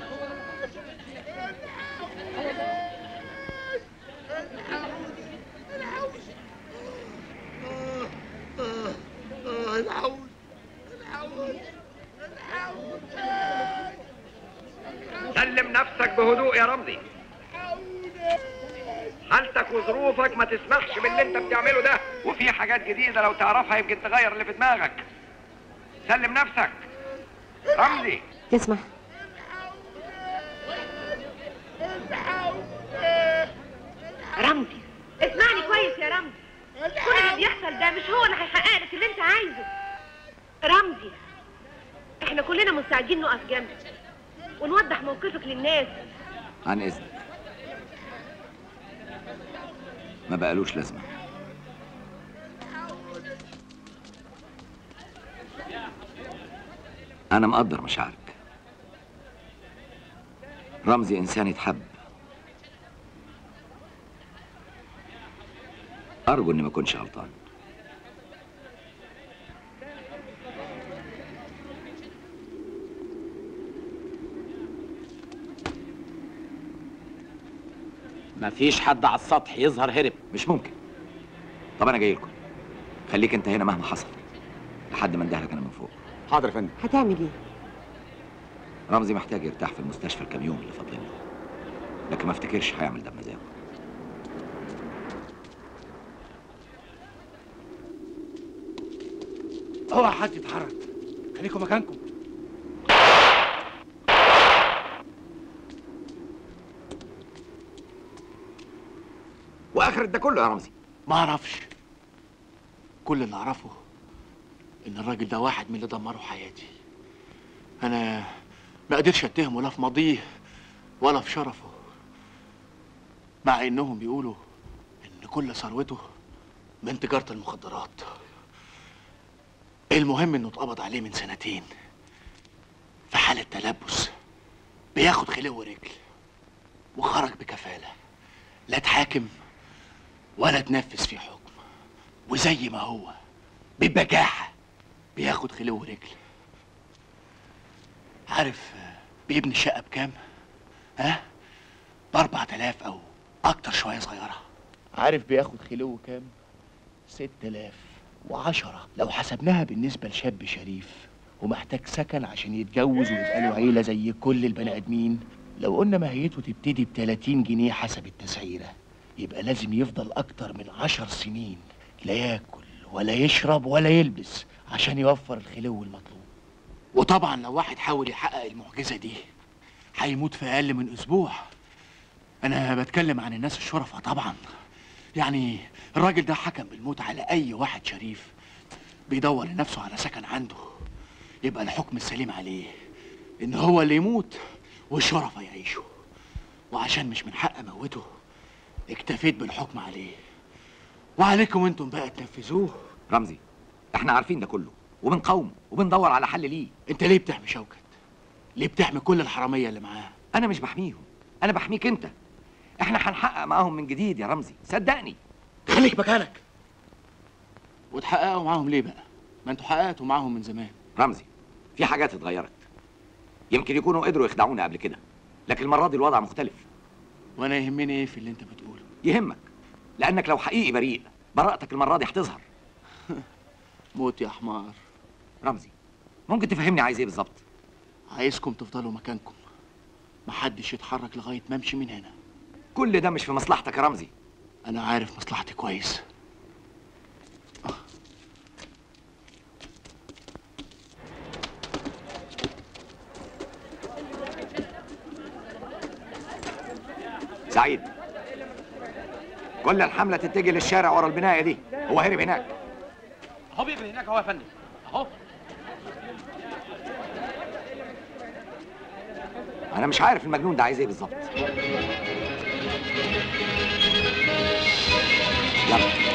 سلم نفسك بهدوء يا رمزي حالتك وظروفك ما تسمحش باللي انت بتعمله ده وفي حاجات جديده لو تعرفها يمكن تغير اللي في دماغك سلم نفسك رمزي تسمح رمزي اسمعني كويس يا رمزي كل اللي بيحصل ده مش هو اللي هيحقق لك اللي انت عايزه رمزي احنا كلنا مستعدين نقف جنبك ونوضح موقفك للناس عن اذنك ما بقالوش لازمه انا مقدر مشاعرك رمزي انسان يتحب ارجو اني ما اكونش غلطان مفيش حد على السطح يظهر هرب مش ممكن طب انا جاي لكم خليك انت هنا مهما حصل لحد ما اندهلك انا من فوق حاضر يا فندم هتعمل ايه رمزي محتاج يرتاح في المستشفى الكام يوم اللي فاضلين له لكن ما افتكرش هيعمل ده بمزاجه اوعى حد يتحرك خليكم مكانكم واخر ده كله يا رمزي ما اعرفش كل اللي اعرفه ان الراجل ده واحد من اللي دمروا حياتي انا ما قدرش اتهمه لا في ماضيه ولا في شرفه مع انهم بيقولوا ان كل ثروته من تجاره المخدرات المهم انه اتقبض عليه من سنتين في حالة تلبس بياخد خلو رجل وخرج بكفالة لا اتحاكم ولا تنفذ فيه حكم وزي ما هو ببجاحة بياخد خلو رجل عارف آه، بيبني شقة بكام؟ ها؟ بأربع تلاف أو أكتر شوية صغيرة عارف بياخد خلو كام؟ ست تلاف وعشرة لو حسبناها بالنسبة لشاب شريف ومحتاج سكن عشان يتجوز ويبقى له عيلة زي كل البني آدمين لو قلنا ماهيته تبتدي ب 30 جنيه حسب التسعيرة يبقى لازم يفضل أكتر من عشر سنين لا ياكل ولا يشرب ولا يلبس عشان يوفر الخلو المطلوب وطبعا لو واحد حاول يحقق المعجزة دي هيموت في أقل من أسبوع أنا بتكلم عن الناس الشرفة طبعا يعني الراجل ده حكم بالموت على أي واحد شريف بيدور لنفسه على سكن عنده يبقى الحكم السليم عليه إن هو اللي يموت والشرفة يعيشوا وعشان مش من حق أموته اكتفيت بالحكم عليه وعليكم انتم بقى تنفذوه رمزي احنا عارفين ده كله وبنقاومه وبندور على حل ليه انت ليه بتحمي شوكت ليه بتحمي كل الحراميه اللي معاه انا مش بحميهم انا بحميك انت احنا هنحقق معاهم من جديد يا رمزي صدقني خليك مكانك وتحققوا معاهم ليه بقى ما انتوا حققتوا معاهم من زمان رمزي في حاجات اتغيرت يمكن يكونوا قدروا يخدعونا قبل كده لكن المره دي الوضع مختلف وانا يهمني ايه في اللي انت بتقوله يهمك لانك لو حقيقي بريء براءتك المره دي هتظهر موت يا حمار رمزي ممكن تفهمني عايز ايه بالظبط عايزكم تفضلوا مكانكم محدش يتحرك لغايه ما امشي من هنا كل ده مش في مصلحتك يا رمزي انا عارف مصلحتي كويس سعيد كل الحمله تتجه للشارع ورا البنايه دي هو هرب هناك اهو بيبقى هناك اهو يا فندم اهو انا مش عارف المجنون ده عايز ايه بالظبط يلا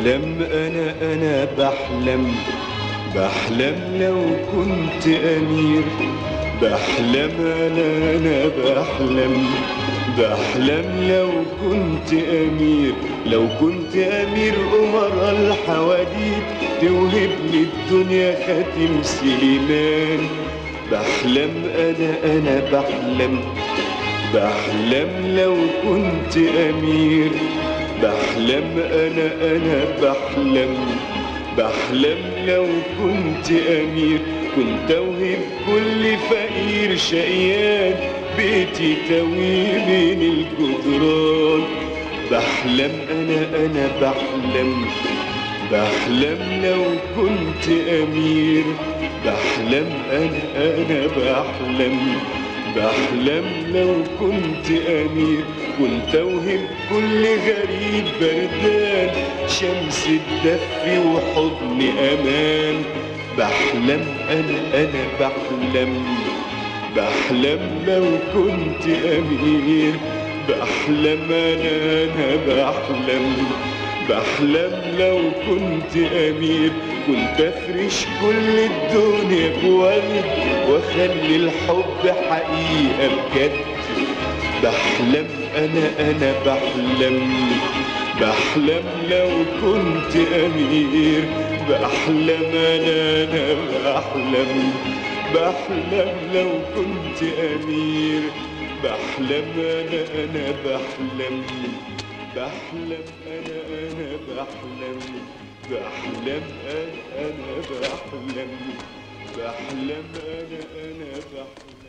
بحلم انا انا بحلم بحلم لو كنت امير بحلم انا انا بحلم بحلم لو كنت امير لو كنت امير امراء الحواديت توهبني الدنيا خاتم سليمان بحلم انا انا بحلم بحلم لو كنت امير بحلم انا انا بحلم بحلم لو كنت امير كنت اوهب كل فقير شقيان بيتي توي بين الجدران بحلم انا انا بحلم بحلم لو كنت امير بحلم انا انا بحلم بحلم لو كنت امير كنت اوهب كل غريب بردان شمس الدفء وحضن امان بحلم انا انا بحلم بحلم لو كنت امير بحلم انا انا بحلم بحلم لو كنت امير كنت افرش كل الدنيا بورد واخلي الحب حقيقه بجد بحلم انا انا بحلم بحلم لو كنت امير بحلم انا انا بحلم بحلم لو كنت امير بحلم انا انا بحلم بحلم انا انا بحلم بحلم انا انا بحلم بحلم انا انا بحلم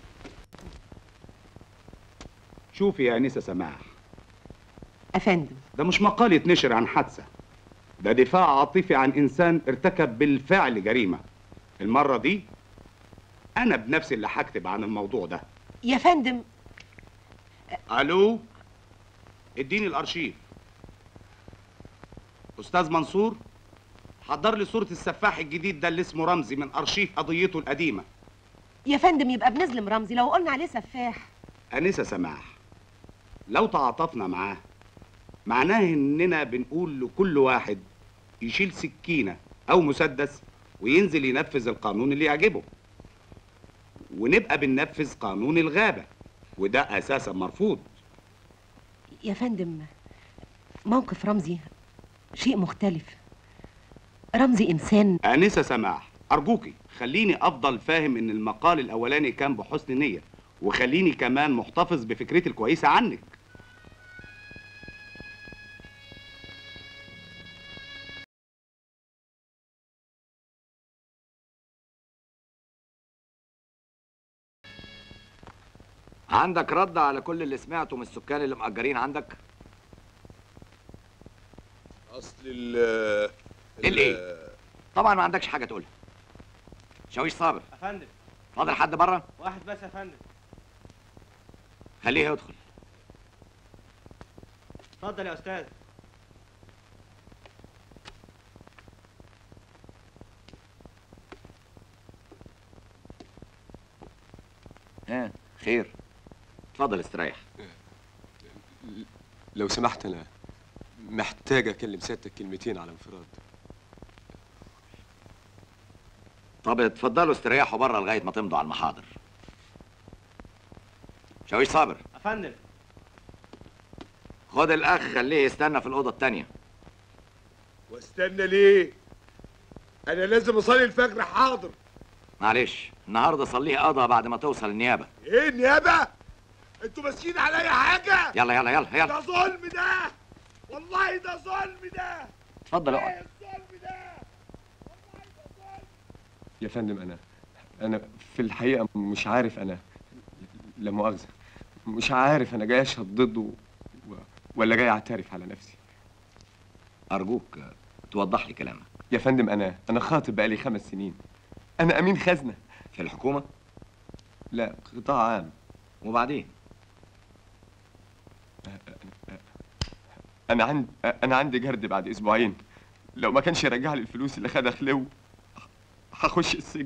شوفي يا انسه سماح افندم ده مش مقال يتنشر عن حادثه ده دفاع عاطفي عن انسان ارتكب بالفعل جريمه المره دي انا بنفسي اللي هكتب عن الموضوع ده يا فندم الو اديني الارشيف استاذ منصور حضر لي صوره السفاح الجديد ده اللي اسمه رمزي من ارشيف قضيته القديمه يا فندم يبقى بنظلم رمزي لو قلنا عليه سفاح انسه سماح لو تعاطفنا معاه معناه اننا بنقول لكل واحد يشيل سكينه او مسدس وينزل ينفذ القانون اللي يعجبه ونبقى بننفذ قانون الغابه وده اساسا مرفوض يا فندم موقف رمزي شيء مختلف رمزي انسان انسه سماح ارجوكي خليني افضل فاهم ان المقال الاولاني كان بحسن نيه وخليني كمان محتفظ بفكرتي الكويسه عنك عندك رد على كل اللي سمعته من السكان اللي مأجرين عندك؟ اصل ال الايه؟ طبعا ما عندكش حاجه تقولها شاويش صابر يا فندم فاضل حد بره واحد بس يا فندم خليه يدخل اتفضل يا استاذ ها خير اتفضل استريح لو سمحت انا محتاج اكلم سيادتك كلمتين على انفراد طب اتفضلوا استريحوا بره لغايه ما تمضوا على المحاضر شاويش صابر يا فندم خد الاخ خليه يستنى في الاوضه التانيه واستنى ليه انا لازم اصلي الفجر حاضر معلش النهارده صليه قضى بعد ما توصل النيابه ايه النيابه انتوا ماسكين عليا حاجه يلا يلا يلا يلا ده ظلم ده والله ده ظلم ده اتفضل اقعد يا فندم انا انا في الحقيقه مش عارف انا لا مؤاخذه مش عارف انا جاي اشهد ضده و... ولا جاي اعترف على نفسي ارجوك توضح لي كلامك يا فندم انا انا خاطب بقالي خمس سنين انا امين خزنه في الحكومه لا قطاع عام وبعدين انا عندي انا عندي جرد بعد اسبوعين لو ما كانش يرجع لي الفلوس اللي خدها خلو هخش السجن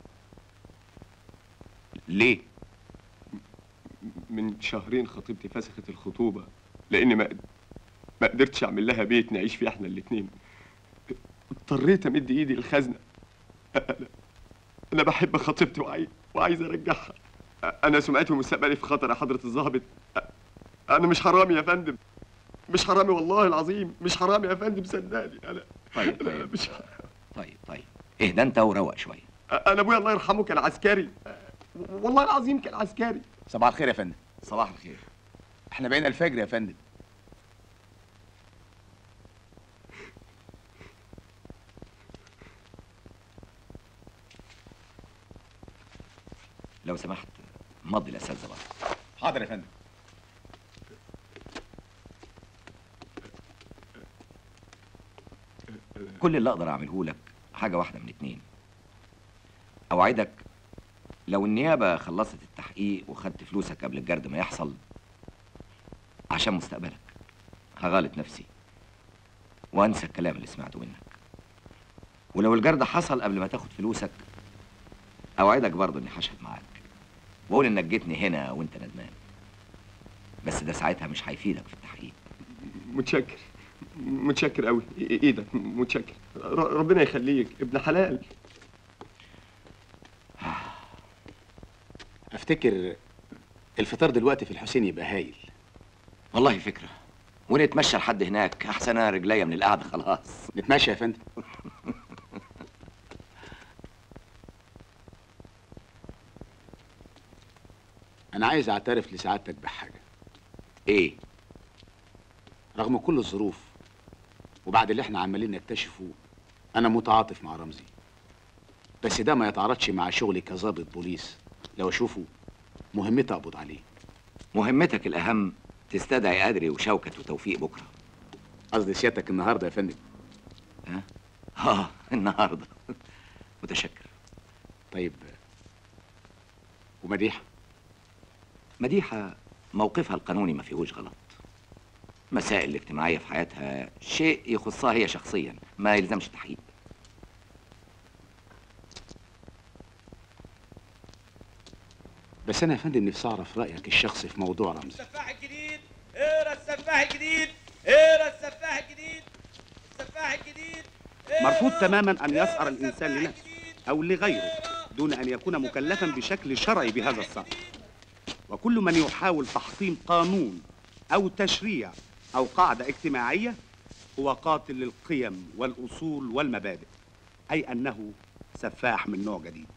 ليه من شهرين خطيبتي فسخت الخطوبه لان ما ما قدرتش اعمل لها بيت نعيش فيه احنا الاتنين اضطريت امد ايدي للخزنه انا انا بحب خطيبتي وعايز وعايز ارجعها انا سمعتي ومستقبلي في خطر يا حضره الضابط انا مش حرامي يا فندم مش حرامي والله العظيم مش حرامي يا فندم صدقني انا طيب أنا طيب مش طيب طيب اهدى انت وروق شويه انا ابويا الله يرحمه كان عسكري والله العظيم كان عسكري صباح الخير يا فندم صباح الخير احنا بقينا الفجر يا فندم لو سمحت مضي الاساتذه بره حاضر يا فندم كل اللي اقدر اعمله لك حاجه واحده من اتنين اوعدك لو النيابه خلصت التحقيق وخدت فلوسك قبل الجرد ما يحصل عشان مستقبلك هغالط نفسي وانسى الكلام اللي سمعته منك ولو الجرد حصل قبل ما تاخد فلوسك اوعدك برضه اني هشهد معاك واقول انك جيتني هنا وانت ندمان بس ده ساعتها مش هيفيدك في التحقيق متشكر متشكر قوي ايدك متشكر ر- ربنا يخليك ابن حلال افتكر الفطار دلوقتي في الحسين يبقى هايل والله فكره ونتمشى لحد هناك احسن انا رجليا من القعده خلاص نتمشى يا فندم انا عايز اعترف لسعادتك بحاجه ايه رغم كل الظروف وبعد اللي احنا عمالين نكتشفه انا متعاطف مع رمزي بس ده ما يتعارضش مع شغلي كظابط بوليس لو اشوفه مهمتي اقبض عليه مهمتك الاهم تستدعي ادري وشوكت وتوفيق بكره قصدي سيادتك النهارده يا فندم ها اه النهارده متشكر طيب ومديحه مديحه موقفها القانوني ما فيهوش غلط مسائل الاجتماعيه في حياتها شيء يخصها هي شخصيا ما يلزمش تحقيق بس انا يا فندم نفسي اعرف رايك الشخصي في موضوع رمزي السفاح الجديد اقرا السفاح الجديد اقرا السفاح الجديد السفاح الجديد مرفوض تماما أن يسأر الإنسان لنفسه أو لغيره دون أن يكون مكلفا بشكل شرعي بهذا السأر وكل من يحاول تحطيم قانون أو تشريع أو قاعدة اجتماعية هو قاتل للقيم والأصول والمبادئ أي أنه سفاح من نوع جديد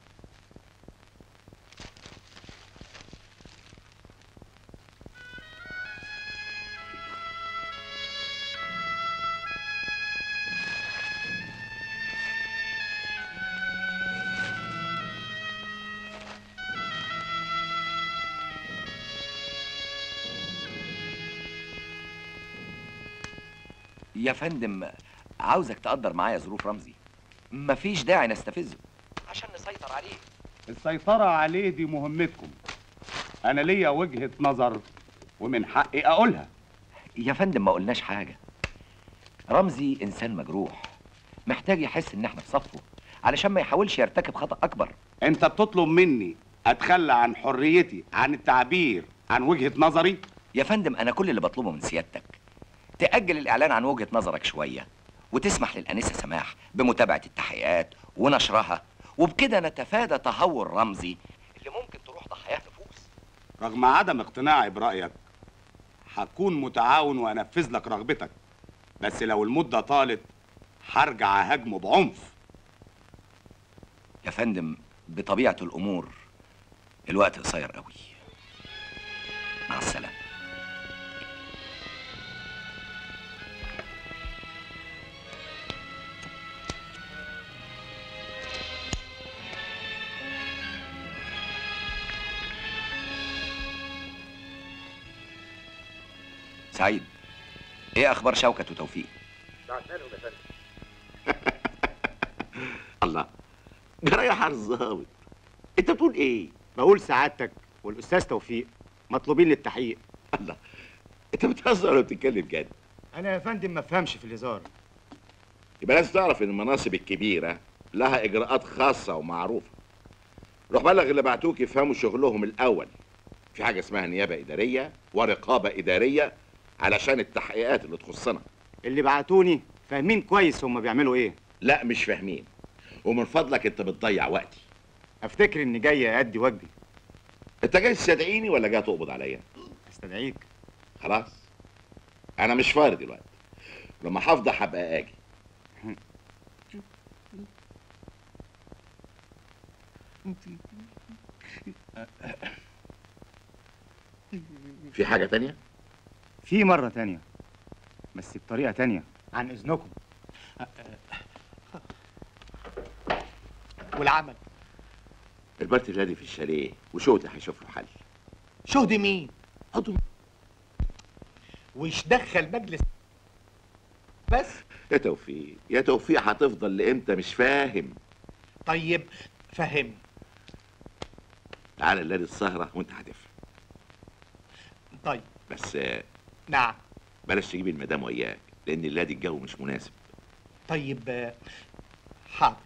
يا فندم عاوزك تقدر معايا ظروف رمزي مفيش داعي نستفزه عشان نسيطر عليه السيطرة عليه دي مهمتكم أنا ليا وجهة نظر ومن حقي أقولها يا فندم ما قلناش حاجة رمزي إنسان مجروح محتاج يحس إن إحنا في صفه علشان ما يحاولش يرتكب خطأ أكبر أنت بتطلب مني أتخلى عن حريتي عن التعبير عن وجهة نظري يا فندم أنا كل اللي بطلبه من سيادتك تأجل الإعلان عن وجهة نظرك شوية وتسمح للأنسة سماح بمتابعة التحقيقات ونشرها وبكده نتفادى تهور رمزي اللي ممكن تروح ضحاياه نفوس رغم عدم اقتناعي برأيك هكون متعاون وأنفذ لك رغبتك بس لو المدة طالت هرجع أهاجمه بعنف يا فندم بطبيعة الأمور الوقت قصير قوي مع السلامة سعيد ايه اخبار شوكت وتوفيق بعتلهم يا فندم الله جرى يا حارس ظابط انت بتقول ايه؟ بقول سعادتك والاستاذ توفيق مطلوبين للتحقيق الله انت بتهزر ولا بتتكلم جد؟ انا يا فندم ما افهمش في الهزار يبقى لازم تعرف ان المناصب الكبيره لها اجراءات خاصه ومعروفه روح بلغ اللي بعتوك يفهموا شغلهم الاول في حاجه اسمها نيابه اداريه ورقابه اداريه علشان التحقيقات اللي تخصنا اللي بعتوني فاهمين كويس هم بيعملوا ايه لا مش فاهمين ومن فضلك انت بتضيع وقتي افتكر اني جاي ادي واجبي انت جاي تستدعيني ولا جاي تقبض عليا استدعيك خلاص انا مش فاضي دلوقتي لما هفضح هبقى اجي في حاجه تانية في مرة تانية بس بطريقة تانية عن اذنكم والعمل البارتي الذي في الشاليه وشوتي هيشوف له حل شهدي مين عضو وش دخل مجلس بس يا توفيق يا توفيق هتفضل لامتى مش فاهم طيب فهمني تعالى الليل السهرة وانت هتفهم طيب بس آه، نعم بلاش تجيب المدام وياك لان الليل الجو مش مناسب طيب آه، حاضر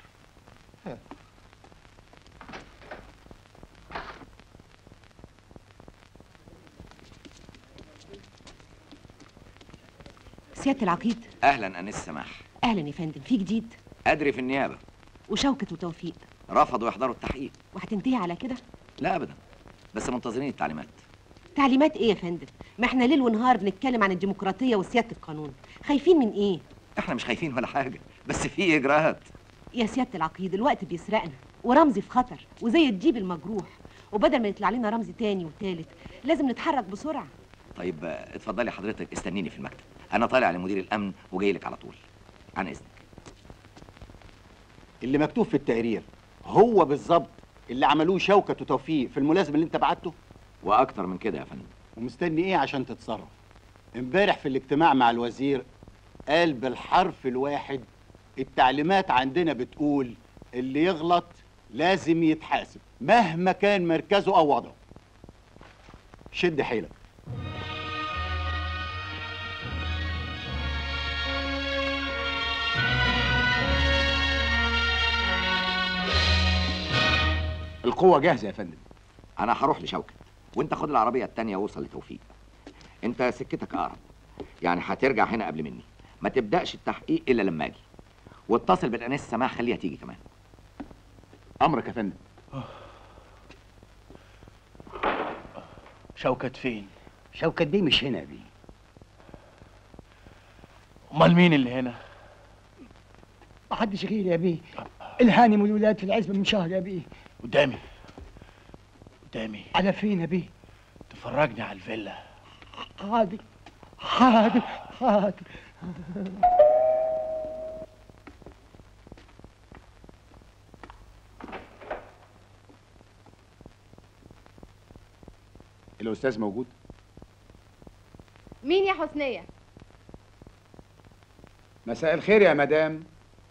سيادة العقيد اهلا انس سماح أهلا يا فندم في جديد ادري في النيابه وشوكة وتوفيق رفضوا يحضروا التحقيق وهتنتهي على كده لا ابدا بس منتظرين التعليمات تعليمات ايه يا فندم ما احنا ليل ونهار بنتكلم عن الديمقراطية وسيادة القانون خايفين من ايه احنا مش خايفين ولا حاجه بس في اجراءات يا سيادة العقيد الوقت بيسرقنا ورمزي في خطر وزي الديب المجروح وبدل ما يطلع لنا رمزي تاني وتالت لازم نتحرك بسرعة طيب آه، اتفضلي حضرتك استنيني في المكتب انا طالع لمدير الامن وجاي لك على طول عن اذنك اللي مكتوب في التقرير هو بالظبط اللي عملوه شوكة وتوفيق في الملازم اللي انت بعته واكتر من كده يا فندم ومستني ايه عشان تتصرف امبارح في الاجتماع مع الوزير قال بالحرف الواحد التعليمات عندنا بتقول اللي يغلط لازم يتحاسب مهما كان مركزه او وضعه شد حيلك القوه جاهزه يا فندم انا هروح لشوكت وانت خد العربيه التانية ووصل لتوفيق انت سكتك اقرب يعني هترجع هنا قبل مني ما تبداش التحقيق الا لما اجي واتصل بالانس سماح خليها تيجي كمان امرك يا فندم شوكت فين شوكت دي مش هنا يا بيه امال مين اللي هنا محدش غيري يا بيه الهانم والولاد في العزبة من شهر يا بيه قدامي قدامي على فين يا بيه تفرجني على الفيلا حاضر حاضر حاضر الاستاذ موجود مين يا حسنية؟ مساء الخير يا مدام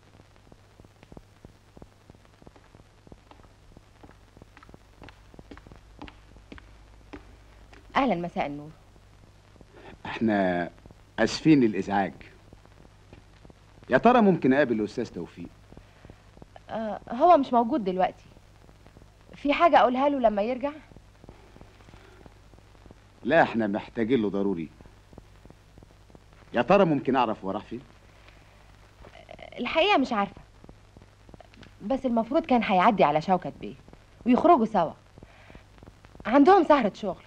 أهلا مساء النور احنا اسفين للازعاج يا ترى ممكن اقابل الاستاذ توفيق آه هو مش موجود دلوقتي في حاجة أقولها له لما يرجع؟ لا احنا محتاجين له ضروري يا ترى ممكن اعرف هو راح فين الحقيقة مش عارفة بس المفروض كان هيعدي على شوكت بيه ويخرجوا سوا عندهم سهرة شغل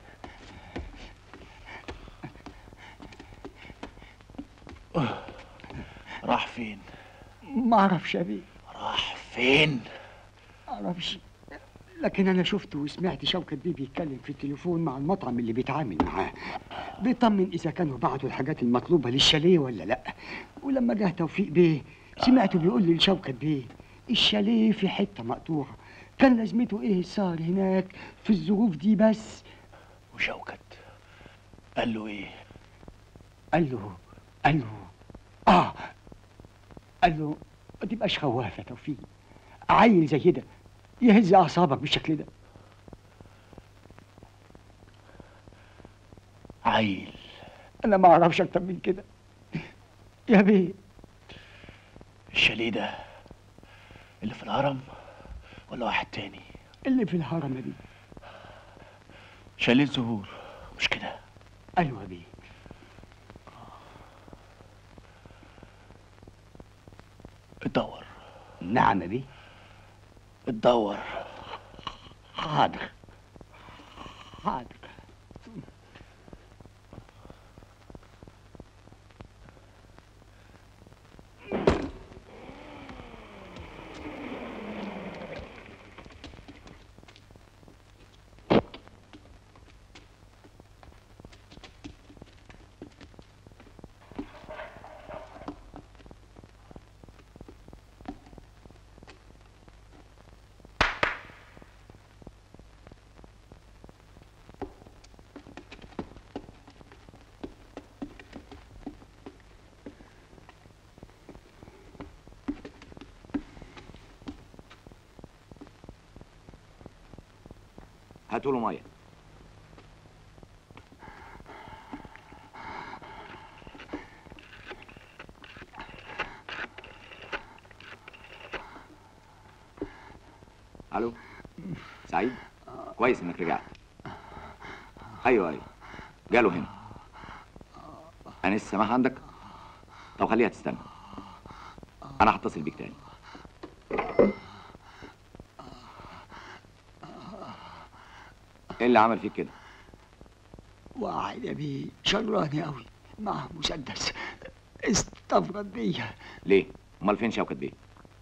راح فين ما اعرفش يا بيه راح فين ما اعرفش لكن انا شفته وسمعت شوكت بيه بيتكلم في التليفون مع المطعم اللي بيتعامل معاه بيطمن اذا كانوا بعتوا الحاجات المطلوبه للشاليه ولا لا ولما جه توفيق بيه سمعته بيقول لي لشوكت بيه الشاليه في حته مقطوعه كان لازمته ايه السهر هناك في الظروف دي بس وشوكت قال له ايه قال له قال له اه قال له ما تبقاش خواف يا توفيق عيل زي ده يهز اعصابك بالشكل ده عيل انا ما اعرفش اكتر من كده يا بيه الشاليه ده اللي في الهرم ولا واحد تاني اللي في الهرم دي شاليه زهور مش كده ايوه يا بيه اتدور نعم بيه اتدور حاضر حاضر هاتوا له ميه الو سعيد كويس انك رجعت ايوه ايوه جاله هنا انس السماح عندك طب خليها تستنى انا هتصل بيك تاني ايه اللي عمل فيك كده واحد يا بيه شراني قوي معه مسدس استفرد بيا ليه امال فين شوكت بيه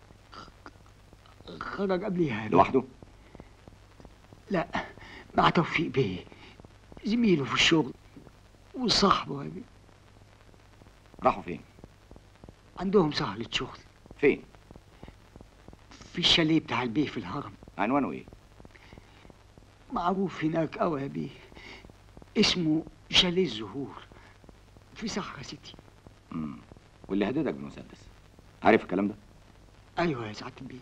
خرج قبليها يا بيه. لوحده لا مع توفيق بيه زميله في الشغل وصاحبه يا بيه راحوا فين عندهم سهلة شغل فين في الشاليه بتاع البيه في الهرم عنوانه ايه معروف هناك قوي يا بيه اسمه شاليه الزهور في صحرا سيتي امم واللي هددك بالمسدس عارف الكلام ده ايوه يا سعاده البيه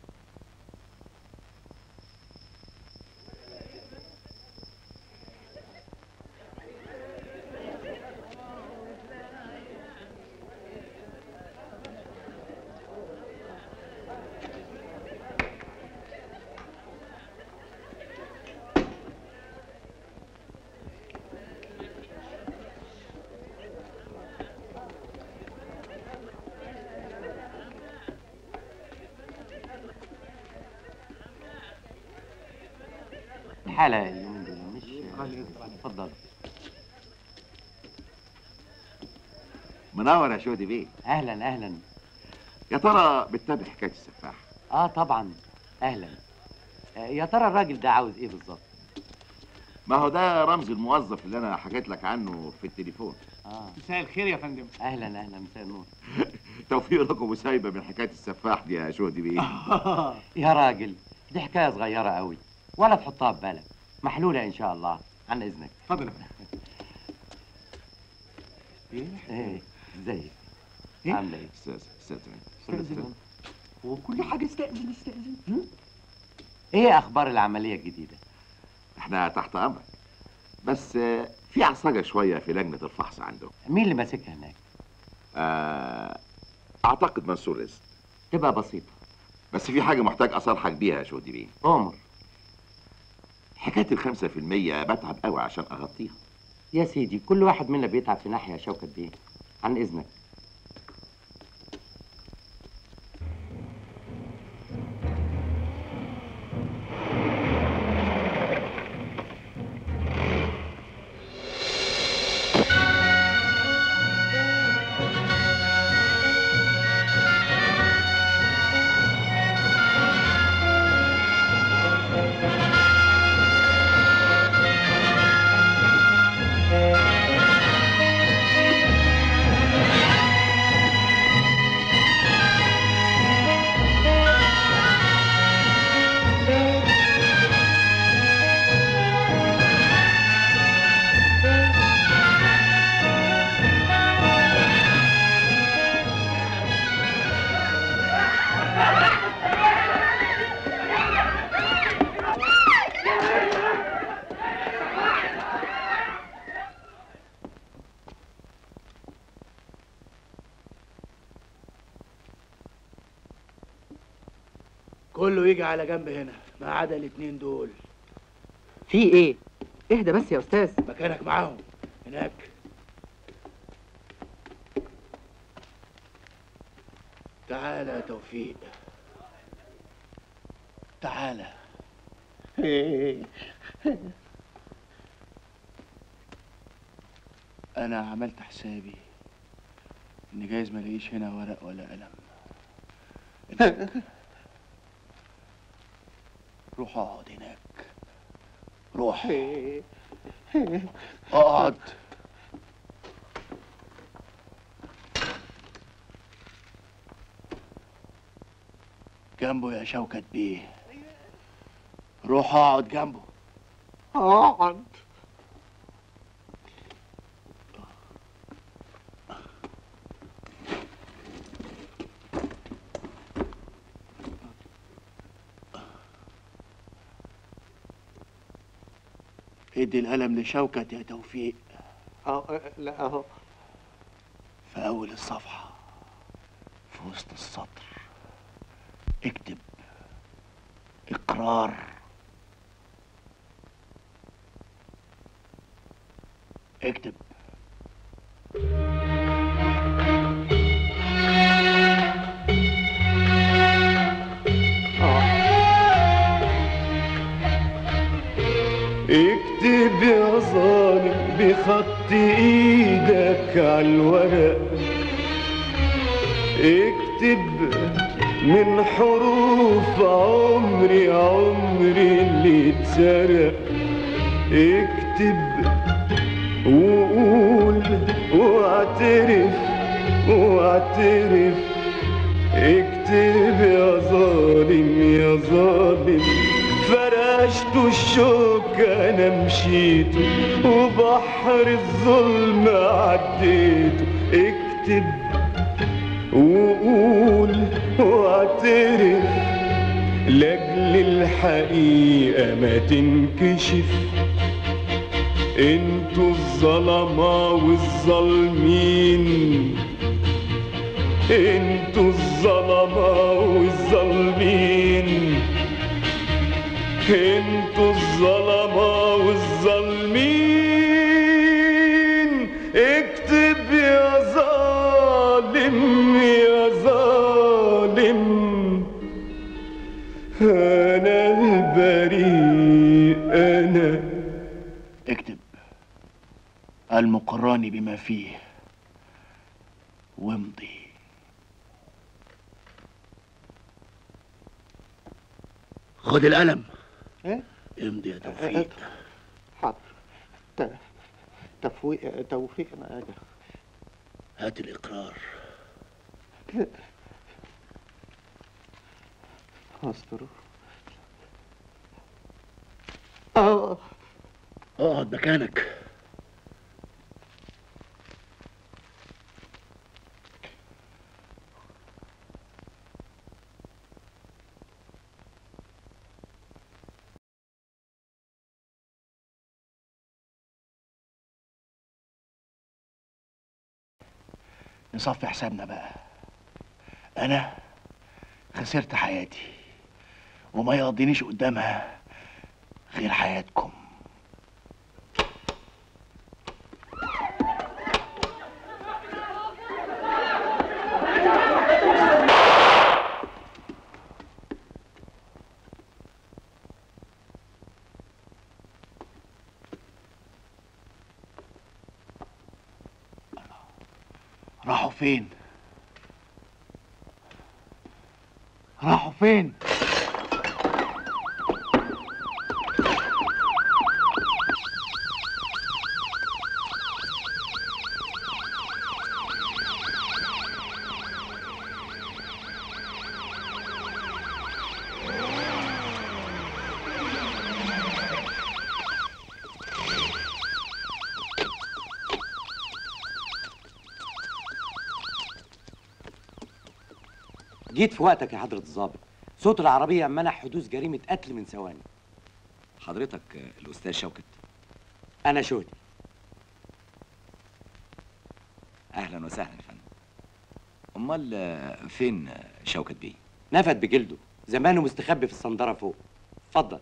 الحالة اليومين دول مش اتفضل منور يا شهدي بيه اهلا اهلا يا ترى بتتابع حكايه السفاح اه طبعا اهلا آه، يا ترى الراجل ده عاوز ايه بالظبط ما هو ده رمز الموظف اللي انا حكيت لك عنه في التليفون اه مساء الخير يا فندم اهلا اهلا مساء النور توفيق لكم وسايبه من حكايه السفاح دي يا شهدي بيه يا راجل دي حكايه صغيره قوي ولا تحطها في بالك محلوله ان شاء الله عن اذنك اتفضل ايه ازيك عامله ايه استاذ استاذ استاذن. وكل حاجه استأذن استأذن ايه اخبار العمليه الجديده احنا تحت امرك بس آه، في عصاجه شويه في لجنه الفحص عندهم مين اللي ماسكها هناك آه، اعتقد منصور رزق تبقى بسيطه بس في حاجه محتاج اصالحك بيها يا شهدي بيه امر حكايه الخمسة في المية بتعب قوي عشان اغطيها يا سيدي كل واحد منا بيتعب في ناحيه يا شوكت بيه عن اذنك كله يجي على جنب هنا ما عدا الاتنين دول في ايه؟ اهدى بس يا استاذ مكانك معاهم هناك تعالى يا توفيق تعالى انا عملت حسابي ان جايز ما الاقيش هنا ورق ولا قلم روح اقعد هناك روح اقعد جنبه يا شوكت بيه روح اقعد جنبه اقعد ادي القلم لشوكت يا توفيق اه لا اهو في اول الصفحة في وسط السطر اكتب اقرار اكتب اكتب يا ظالم بخط ايدك على الورق اكتب من حروف عمري عمري اللي اتسرق اكتب وقول واعترف واعترف اكتب يا ظالم يا ظالم فرشت الشوك انا مشيت وبحر الظلم عديته اكتب وقول واعترف لاجل الحقيقة ما تنكشف انتوا الظلمة والظالمين انتوا الظلمة والظالمين انتوا الظلمة والظالمين اكتب يا ظالم يا ظالم انا البريء انا اكتب المقران بما فيه وامضي خد القلم ايه امضي يا توفيق حاضر ت- تفويق توفيق انا اجي هات الاقرار استر اه اقعد مكانك نصفي حسابنا بقى انا خسرت حياتي وما يقضينيش قدامها غير حياتكم راحوا فين راحوا فين جيت في وقتك يا حضرة الضابط صوت العربية منع حدوث جريمة قتل من ثواني حضرتك آه، الأستاذ شوكت أنا شهدي أهلا وسهلا يا فندم أمال آه، فين آه، شوكت بيه؟ نفد بجلده زمانه مستخبي في الصندرة فوق اتفضل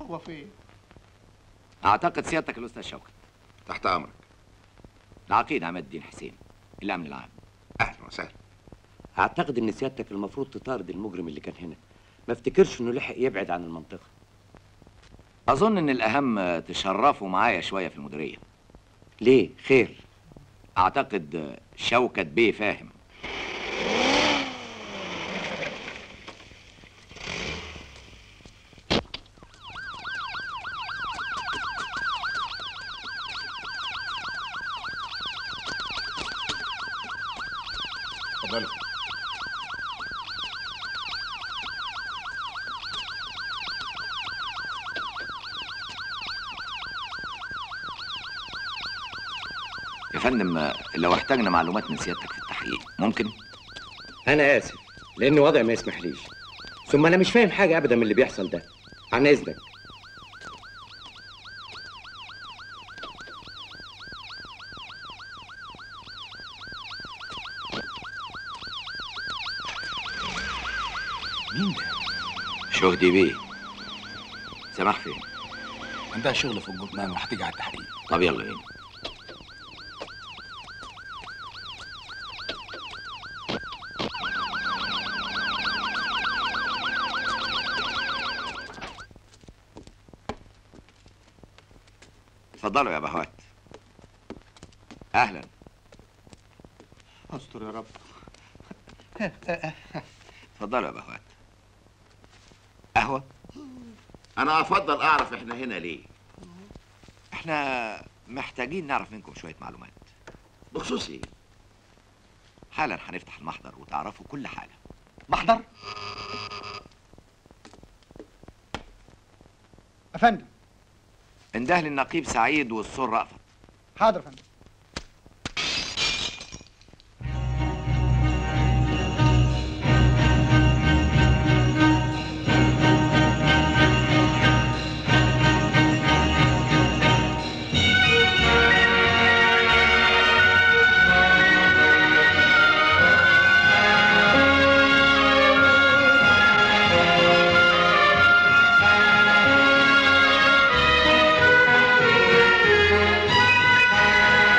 هو فين اعتقد سيادتك الاستاذ شوقي تحت امرك العقيد عماد الدين حسين الامن العام اهلا وسهلا اعتقد ان سيادتك المفروض تطارد المجرم اللي كان هنا ما افتكرش انه لحق يبعد عن المنطقه اظن ان الاهم تشرفوا معايا شويه في المديريه ليه خير اعتقد شوكت بيه فاهم اتفضلوا يا فندم لو احتاجنا معلومات من سيادتك في التحقيق ممكن انا اسف لان وضعي ما يسمحليش ثم انا مش فاهم حاجه ابدا من اللي بيحصل ده عن اذنك مين ده شهدي بيه سماح فين عندها شغل في الجرنان وهتيجي على التحقيق طب يلا بينا اتفضلوا يا بهوات اهلا استر يا رب اتفضلوا يا بهوات قهوه انا افضل اعرف احنا هنا ليه احنا محتاجين نعرف منكم شويه معلومات بخصوص ايه حالا هنفتح المحضر وتعرفوا كل حاجه محضر افندم انده للنقيب سعيد والسر رأفت حاضر يا فندم Thank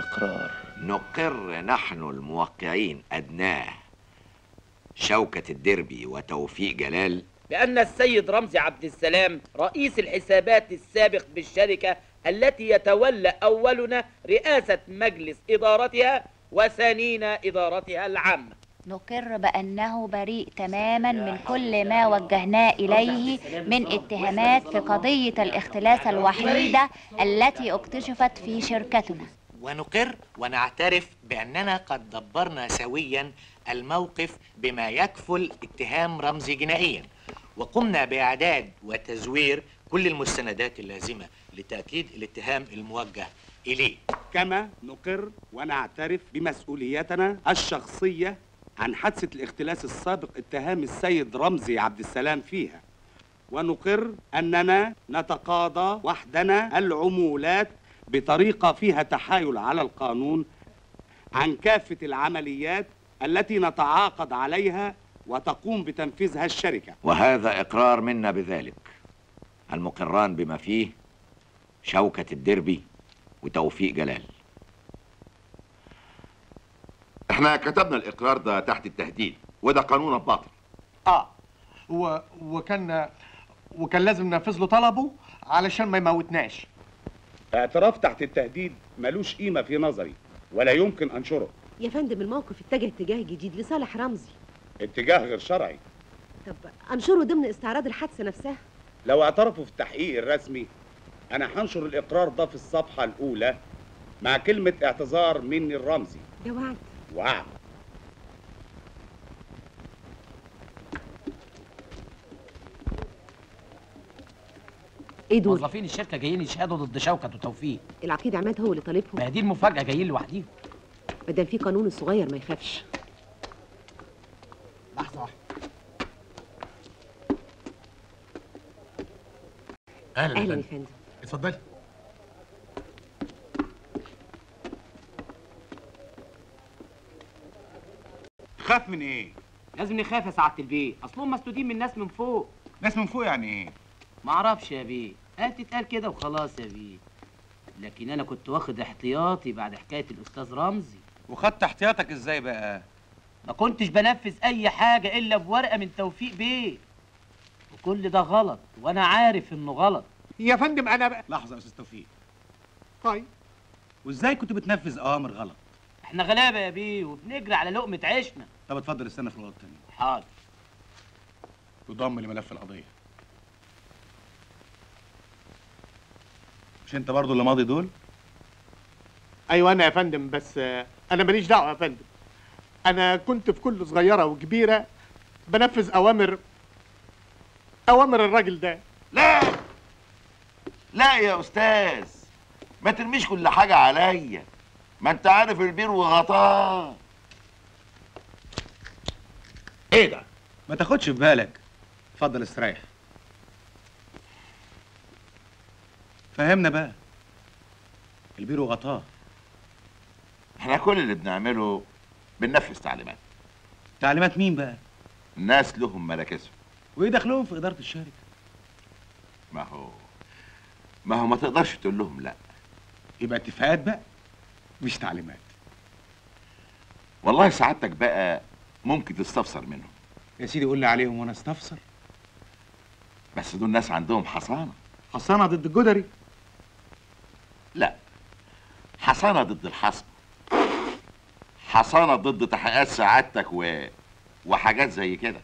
الإقرار نقر نحن الموقعين أدناه شوكة الدربي وتوفيق جلال بأن السيد رمزي عبد السلام رئيس الحسابات السابق بالشركة التي يتولى أولنا رئاسة مجلس إدارتها وثانينا إدارتها العامة نقر بأنه بريء تماما من كل ما وجهناه إليه من اتهامات في قضية الاختلاس الوحيدة التي اكتشفت في شركتنا ونقر ونعترف بأننا قد دبرنا سويا الموقف بما يكفل اتهام رمزي جنائيا وقمنا بإعداد وتزوير كل المستندات اللازمة لتأكيد الاتهام الموجه إليه كما نقر ونعترف بمسؤوليتنا الشخصية عن حادثة الاختلاس السابق اتهام السيد رمزي عبد السلام فيها ونقر أننا نتقاضى وحدنا العمولات بطريقة فيها تحايل على القانون عن كافة العمليات التي نتعاقد عليها وتقوم بتنفيذها الشركة وهذا إقرار منا بذلك المقران بما فيه شوكة الدربي وتوفيق جلال احنا كتبنا الإقرار ده تحت التهديد وده قانونا باطل اه و... وكان وكان لازم ننفذ له طلبه علشان ما يموتناش اعتراف تحت التهديد ملوش قيمة في نظري ولا يمكن أنشره يا فندم الموقف اتجه اتجاه جديد لصالح رمزي اتجاه غير شرعي طب انشره ضمن استعراض الحادثه نفسها لو اعترفوا في التحقيق الرسمي أنا هنشر الإقرار ده في الصفحة الأولى مع كلمة اعتذار مني الرمزي ده وعد وعد ايه دول؟ موظفين الشركه جايين يشهدوا ضد شوكت وتوفيق العقيد عماد هو اللي طالبهم ما هي دي المفاجاه جايين لوحديهم ما دام في قانون الصغير ما يخافش لحظه واحده اهلا يا فندم اتفضلي خاف من ايه؟ لازم نخاف يا سعاده البيه اصلهم مسدودين من ناس من فوق ناس من فوق يعني ايه؟ معرفش يا بيه قال تتقال كده وخلاص يا بيه لكن انا كنت واخد احتياطي بعد حكايه الاستاذ رمزي وخدت احتياطك ازاي بقى؟ ما كنتش بنفذ اي حاجه الا بورقه من توفيق بيه وكل ده غلط وانا عارف انه غلط يا فندم انا بقى لحظة يا أستاذ توفيق طيب وازاي كنت بتنفذ أوامر غلط؟ احنا غلابه يا بيه وبنجري على لقمه عيشنا طب اتفضل استنى في الأوضة التانية حاضر وضم لملف القضية مش أنت برضو اللي ماضي دول؟ ايوه انا يا فندم بس آه، انا ماليش دعوه يا فندم انا كنت في كل صغيره وكبيره بنفذ اوامر اوامر الراجل ده لا لا يا أستاذ ما ترميش كل حاجة عليا ما أنت عارف البير وغطاه إيه ده؟ ما تاخدش في بالك اتفضل استريح فهمنا بقى البير وغطاه احنا كل اللي بنعمله بننفذ تعليمات تعليمات مين بقى؟ الناس لهم مراكزهم وإيه دخلهم في إدارة الشركة؟ ما هو ما هو ما تقدرش تقول لهم لا يبقى اتفاقات بقى مش تعليمات والله سعادتك بقى ممكن تستفسر منهم يا سيدي قول لي عليهم وانا استفسر بس دول ناس عندهم حصانة حصانة ضد الجدري لا حصانة ضد الحصن حصانة ضد تحقيقات سعادتك و... وحاجات زي كده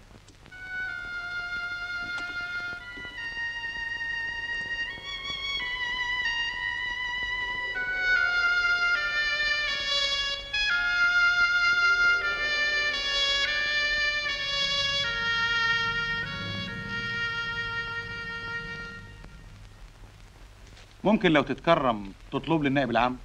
ممكن لو تتكرم تطلب لي النائب العام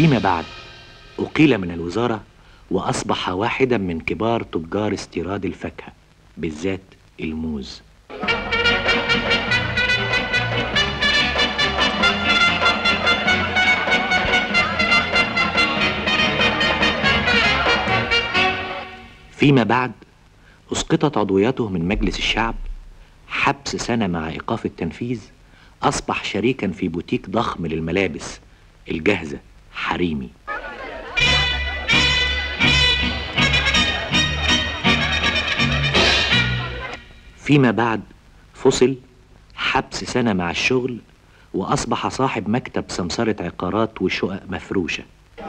فيما بعد أقيل من الوزارة وأصبح واحدا من كبار تجار استيراد الفاكهة بالذات الموز فيما بعد أسقطت عضويته من مجلس الشعب حبس سنة مع إيقاف التنفيذ أصبح شريكا في بوتيك ضخم للملابس الجاهزة حريمي فيما بعد فصل حبس سنة مع الشغل وأصبح صاحب مكتب سمسرة عقارات وشقق مفروشة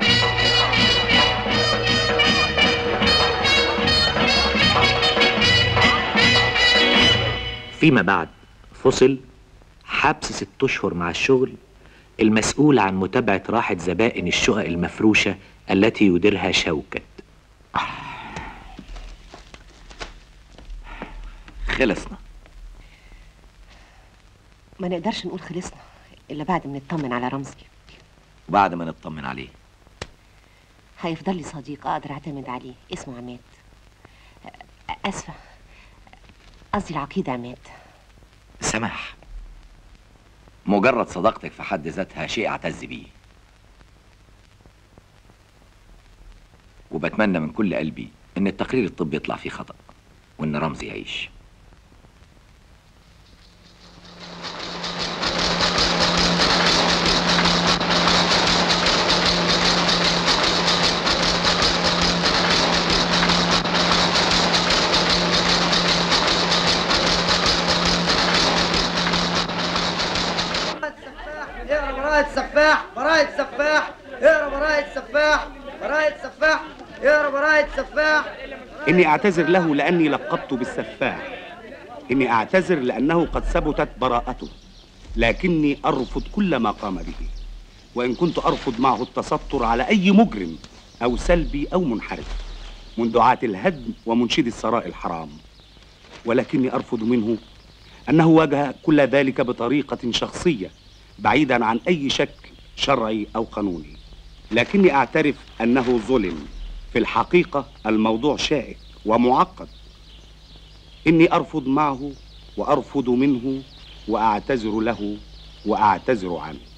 فيما بعد فصل حبس ست أشهر مع الشغل المسؤول عن متابعة راحة زبائن الشقق المفروشة التي يديرها شوكت خلصنا ما نقدرش نقول خلصنا الا بعد ما نطمن على رمزي وبعد ما نطمن عليه هيفضل لي صديق اقدر اعتمد عليه اسمه عماد أ- اسفه قصدي العقيد عماد سماح مجرد صداقتك في حد ذاتها شيء اعتز بيه وبتمنى من كل قلبي ان التقرير الطبي يطلع فيه خطأ وان رمزي يعيش اقرا براءة سفاح براءة سفاح اقرا براءة سفاح براءة سفاح اقرا براءة سفاح إني أعتذر له لأني لقبت بالسفاح إني أعتذر لأنه قد ثبتت براءته لكني أرفض كل ما قام به وإن كنت أرفض معه التستر على أي مجرم أو سلبي أو منحرف من دعاة الهدم ومنشد الثراء الحرام ولكني أرفض منه أنه واجه كل ذلك بطريقة شخصية بعيدا عن أي شكل شرعي أو قانوني لكني أعترف أنه ظلم في الحقيقة الموضوع شائك ومعقد إني أرفض معه وأرفض منه وأعتذر له وأعتذر عنه